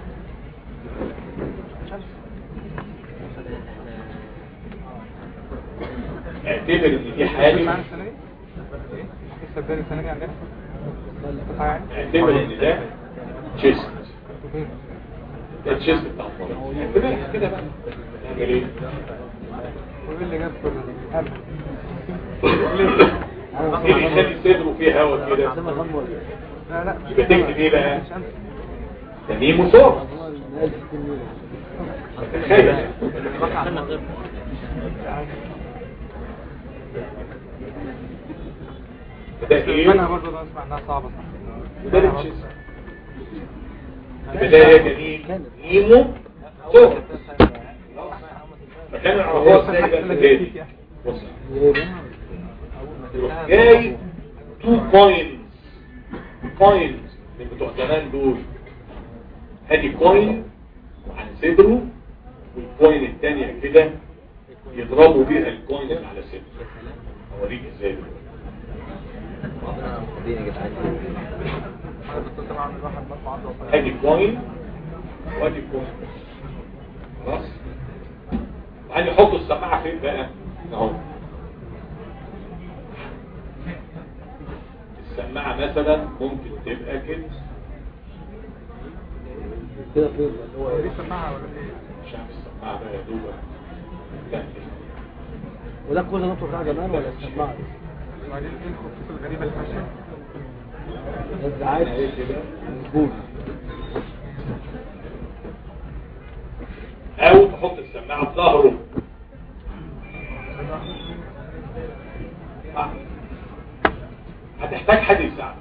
اعتبر ان دي حاله معانا السنة دي؟ لسه الدنيا السنة دي عندنا؟ قطعة يعني؟ اعتبر ان ده تشيست ده التشيست بتاع المرض اعتبرها كده بقى نعمل ايه؟ وايه اللي جاب كل ده؟ قلب. ايه اللي يخلي صدره فيه هواء كده زي ما غنوا ولا لا لا مش يبقى تكتب ايه بقى؟ مش أمس. ده ميمو صور هو الناس كتير تخيل استنى غير ده ايه؟ منها برضه ده اسمع انها صعبة صح وده التشيست يبقى ده ايه جميل ميمو صور مكان العربات ازاي بقى في الهادي بص يروح جاي تو كوينز كوينز من بتوع زمان دول ادي كوين عن صدره والكوين التانية كده يضربوا بيها الكوين اللي على صدره اوريك ازاي دلوقتي انا كنت طبعا عامل واحد مرفع عنده وصايا. ادي كوين وادي كوين خلاص وبعدين يحطوا السماعه فين بقى اهو السماعه مثلا ممكن تبقى كده كده فين اللي هو دي سماعة ولا ايه؟ مش عارف السماعه بقى يا دوبك لا كده. وده كل ده بتاع زمان ولا السماعه دي؟ وبعدين ايه الخطوط الغريبة اللي ماشية؟ الزعاج ايه كده مظبوط او تحط السماعه في ظهره آه. هتحتاج حد يساعدك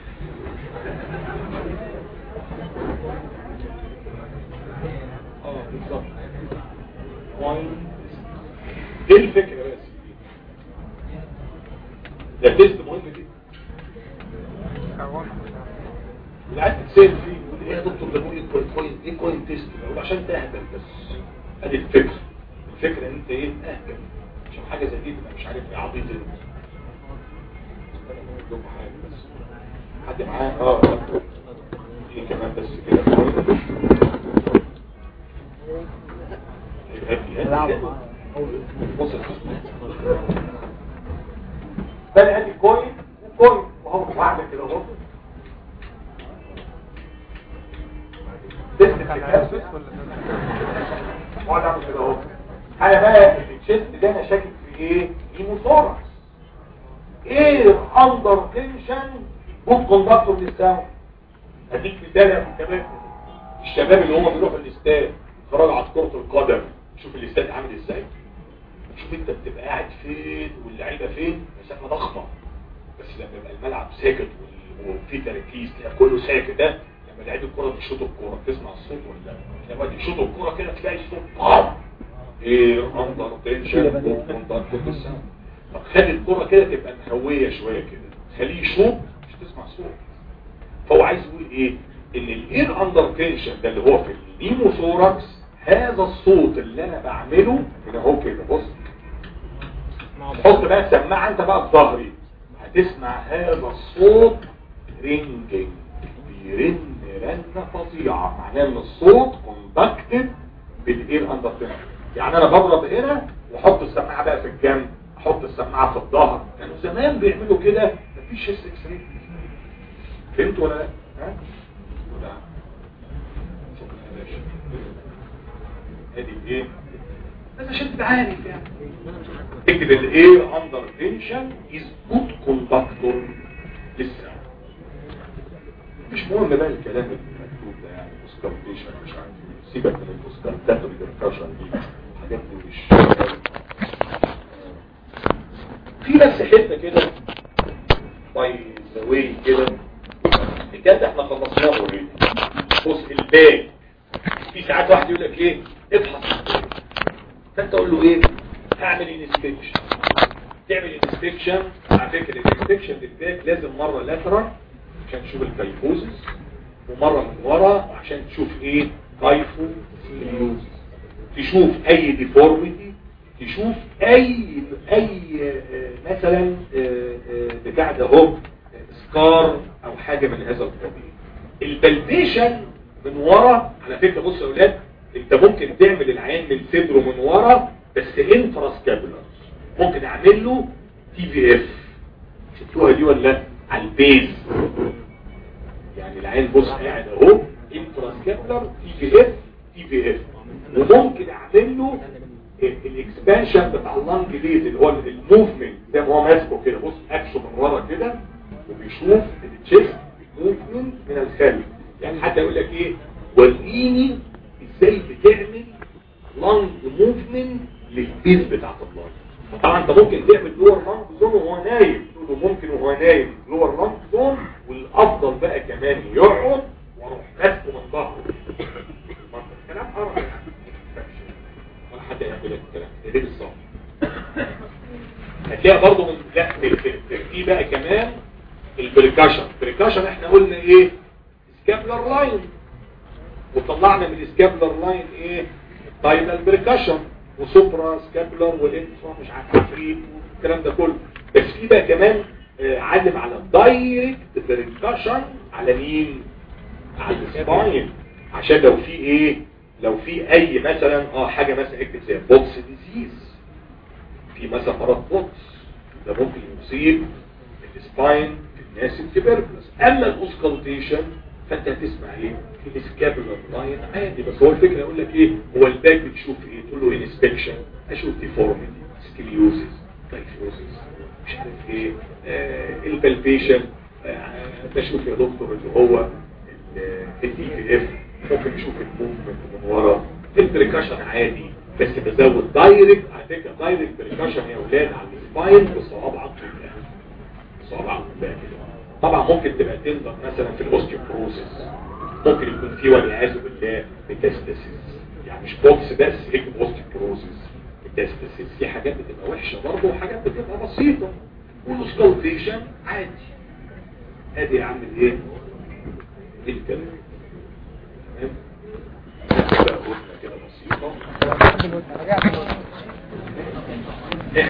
اه بالظبط كوين ايه الفكره بقى يا سيدي ده تيست مهم جدا كربون والعيال تتسال فيه يقول ايه يا دكتور ده بيقول كوين كوين ايه كوين تيست بقول عشان تهبل بس ادي الفكره الفكره ان انت ايه اهبل عشان حاجه زي دي تبقى مش عارف ايه عبيط انت استنى أقول لكم حاجه بس حد معاه اه ايه كمان بس كده العب هادي معاه هادي بص ده ادي كوين وكوين وهو واحده كده اهو تست كان الكبسة. اسوس ولا ده؟ اقعد اعمل كده اهو انا بقى التشيست ده انا شاكك في ايه هيموثوركس ايه اندر تنشن بوت كوندكتور للساوند اديك مثال يا كمان الشباب اللي هم بيروحوا الاستاد يتفرجوا على كرة القدم شوف الاستاد عامل ازاي شوف انت بتبقى قاعد فين واللعيبه فين مسافه ضخمه بس لما يبقى الملعب ساكت وال- وفي تركيز تلاقي كله ساكت ده لما لعيب الكوره بيشوط الكوره تسمع الصوت ولا لا لما يشوط الكوره كده تلاقي الصوت طام ايه اندر تنشن اندر كل السنه طب خلي الكوره كده تبقى مهويه شويه كده خليه يشوط مش تسمع صوت فهو عايز يقول ايه ان الاير اندر تنشن ده اللي هو في النيموثوركس هذا الصوت اللي انا بعمله هنا اهو كده بص حط بقى السماعه انت بقى في ظهري هتسمع هذا الصوت رينجينج بيرن رنه فظيعه معناه ان الصوت كوندكتد بالاير اندر تنشن يعني انا بضرب هنا واحط السماعه بقى في الجنب احط السماعه في الظهر كانوا زمان بيعملوا كده مفيش اس اكس راي فهمت ولا لا؟ ها؟ لا شكرا يا باشا ادي ايه؟ بس عشان تبقى عارف يعني اكتب الايه اندر تنشن از جود كوندكتور لسه مش مهم بقى الكلام المكتوب ده يعني اوسكارتيشن مش عارف إيه. سيبك من الاوسكارتاتوري ديركشن دي الحاجات دي مش في بس حته كده باي ذا واي كده الكلام ده احنا خلصناه اوريدي بص الباقي في ساعات واحد يقول لك ايه ابحث فانت تقول له ايه هعمل انسبكشن تعمل انسبكشن على فكره الانسبكشن بالذات لازم مره لاترال عشان تشوف الكايفوزس ومره من ورا عشان تشوف ايه كايفو تشوف اي ديفورميتي تشوف اي اي آه، مثلا آه، آه، بتاع ده هو سكار او حاجه من هذا القبيل البلبيشن من ورا على فكره بصوا يا اولاد انت ممكن تعمل العين من صدره من ورا بس انفراسكابولار ممكن اعمل له تي في اف شفتوها دي ولا لا على البيز يعني العين بص قاعد اهو انفراسكابولار تي في اف تي في اف وممكن اعمل له الاكسبانشن بتاع اللانج ليد اللي هو الموفمنت زي ما هو ماسكه كده بص اكشه من ورا كده وبيشوف التشيست موفمنت من الخلف يعني حتى يقول لك ايه وريني ازاي بتعمل لانج موفمنت للبيز بتاعت اللانج طبعا انت ممكن تعمل لور لانج زون وهو نايم تقول له ممكن وهو نايم لور لانج زون والافضل بقى كمان يقعد واروح ماسكه من ظهره كلام قرف يعني. ولا حد يعمل لك الكلام ده ليه بالظبط هتلاقي برضه من لا في- في- في بقى كمان البريكاشن البريكاشن احنا قلنا ايه سكابلر لاين وطلعنا من السكابلر لاين ايه تاينال بريكاشن وسوبرا سكابلر والانترا مش عارف عفريت والكلام ده كله بس في بقى كمان آه، علم على الدايركت بريكاشن على مين على السباين عشان لو في ايه لو في اي مثلا اه حاجه مثلا اكتب زي بوكس ديزيز في مثلا مرض بوكس ده ممكن يصيب السباين في الناس التبركلس اما الاوسكالتيشن فانت هتسمع ايه في السكابولار لاين عادي بس هو الفكره يقول لك ايه هو الباك بتشوف ايه تقول له انسبكشن اشوف ديفورميتي سكليوزيس دايفوزيس مش عارف ايه آه البلبيشن آه بشوف يا دكتور اللي هو الدي في اف ممكن يشوف الموفمنت من ورا البريكاشن عادي بس بزود دايركت على فكره دايركت بريكاشن يا اولاد على السباين بصوابعك كلها صوابعك كلها كده طبعا ممكن تبقى تنضغ مثلا في الاوستيوبروسيس ممكن يكون في والعياذ بالله ميتاستاسيس يعني مش بوكس بس اكتب اوستيوبروسيس ميتاستاسيس في حاجات بتبقى وحشه برضه وحاجات بتبقى بسيطه والسكالفيشن عادي ادي يا عم الايه ايه الكلام تمام بقى هدنة كده بسيطه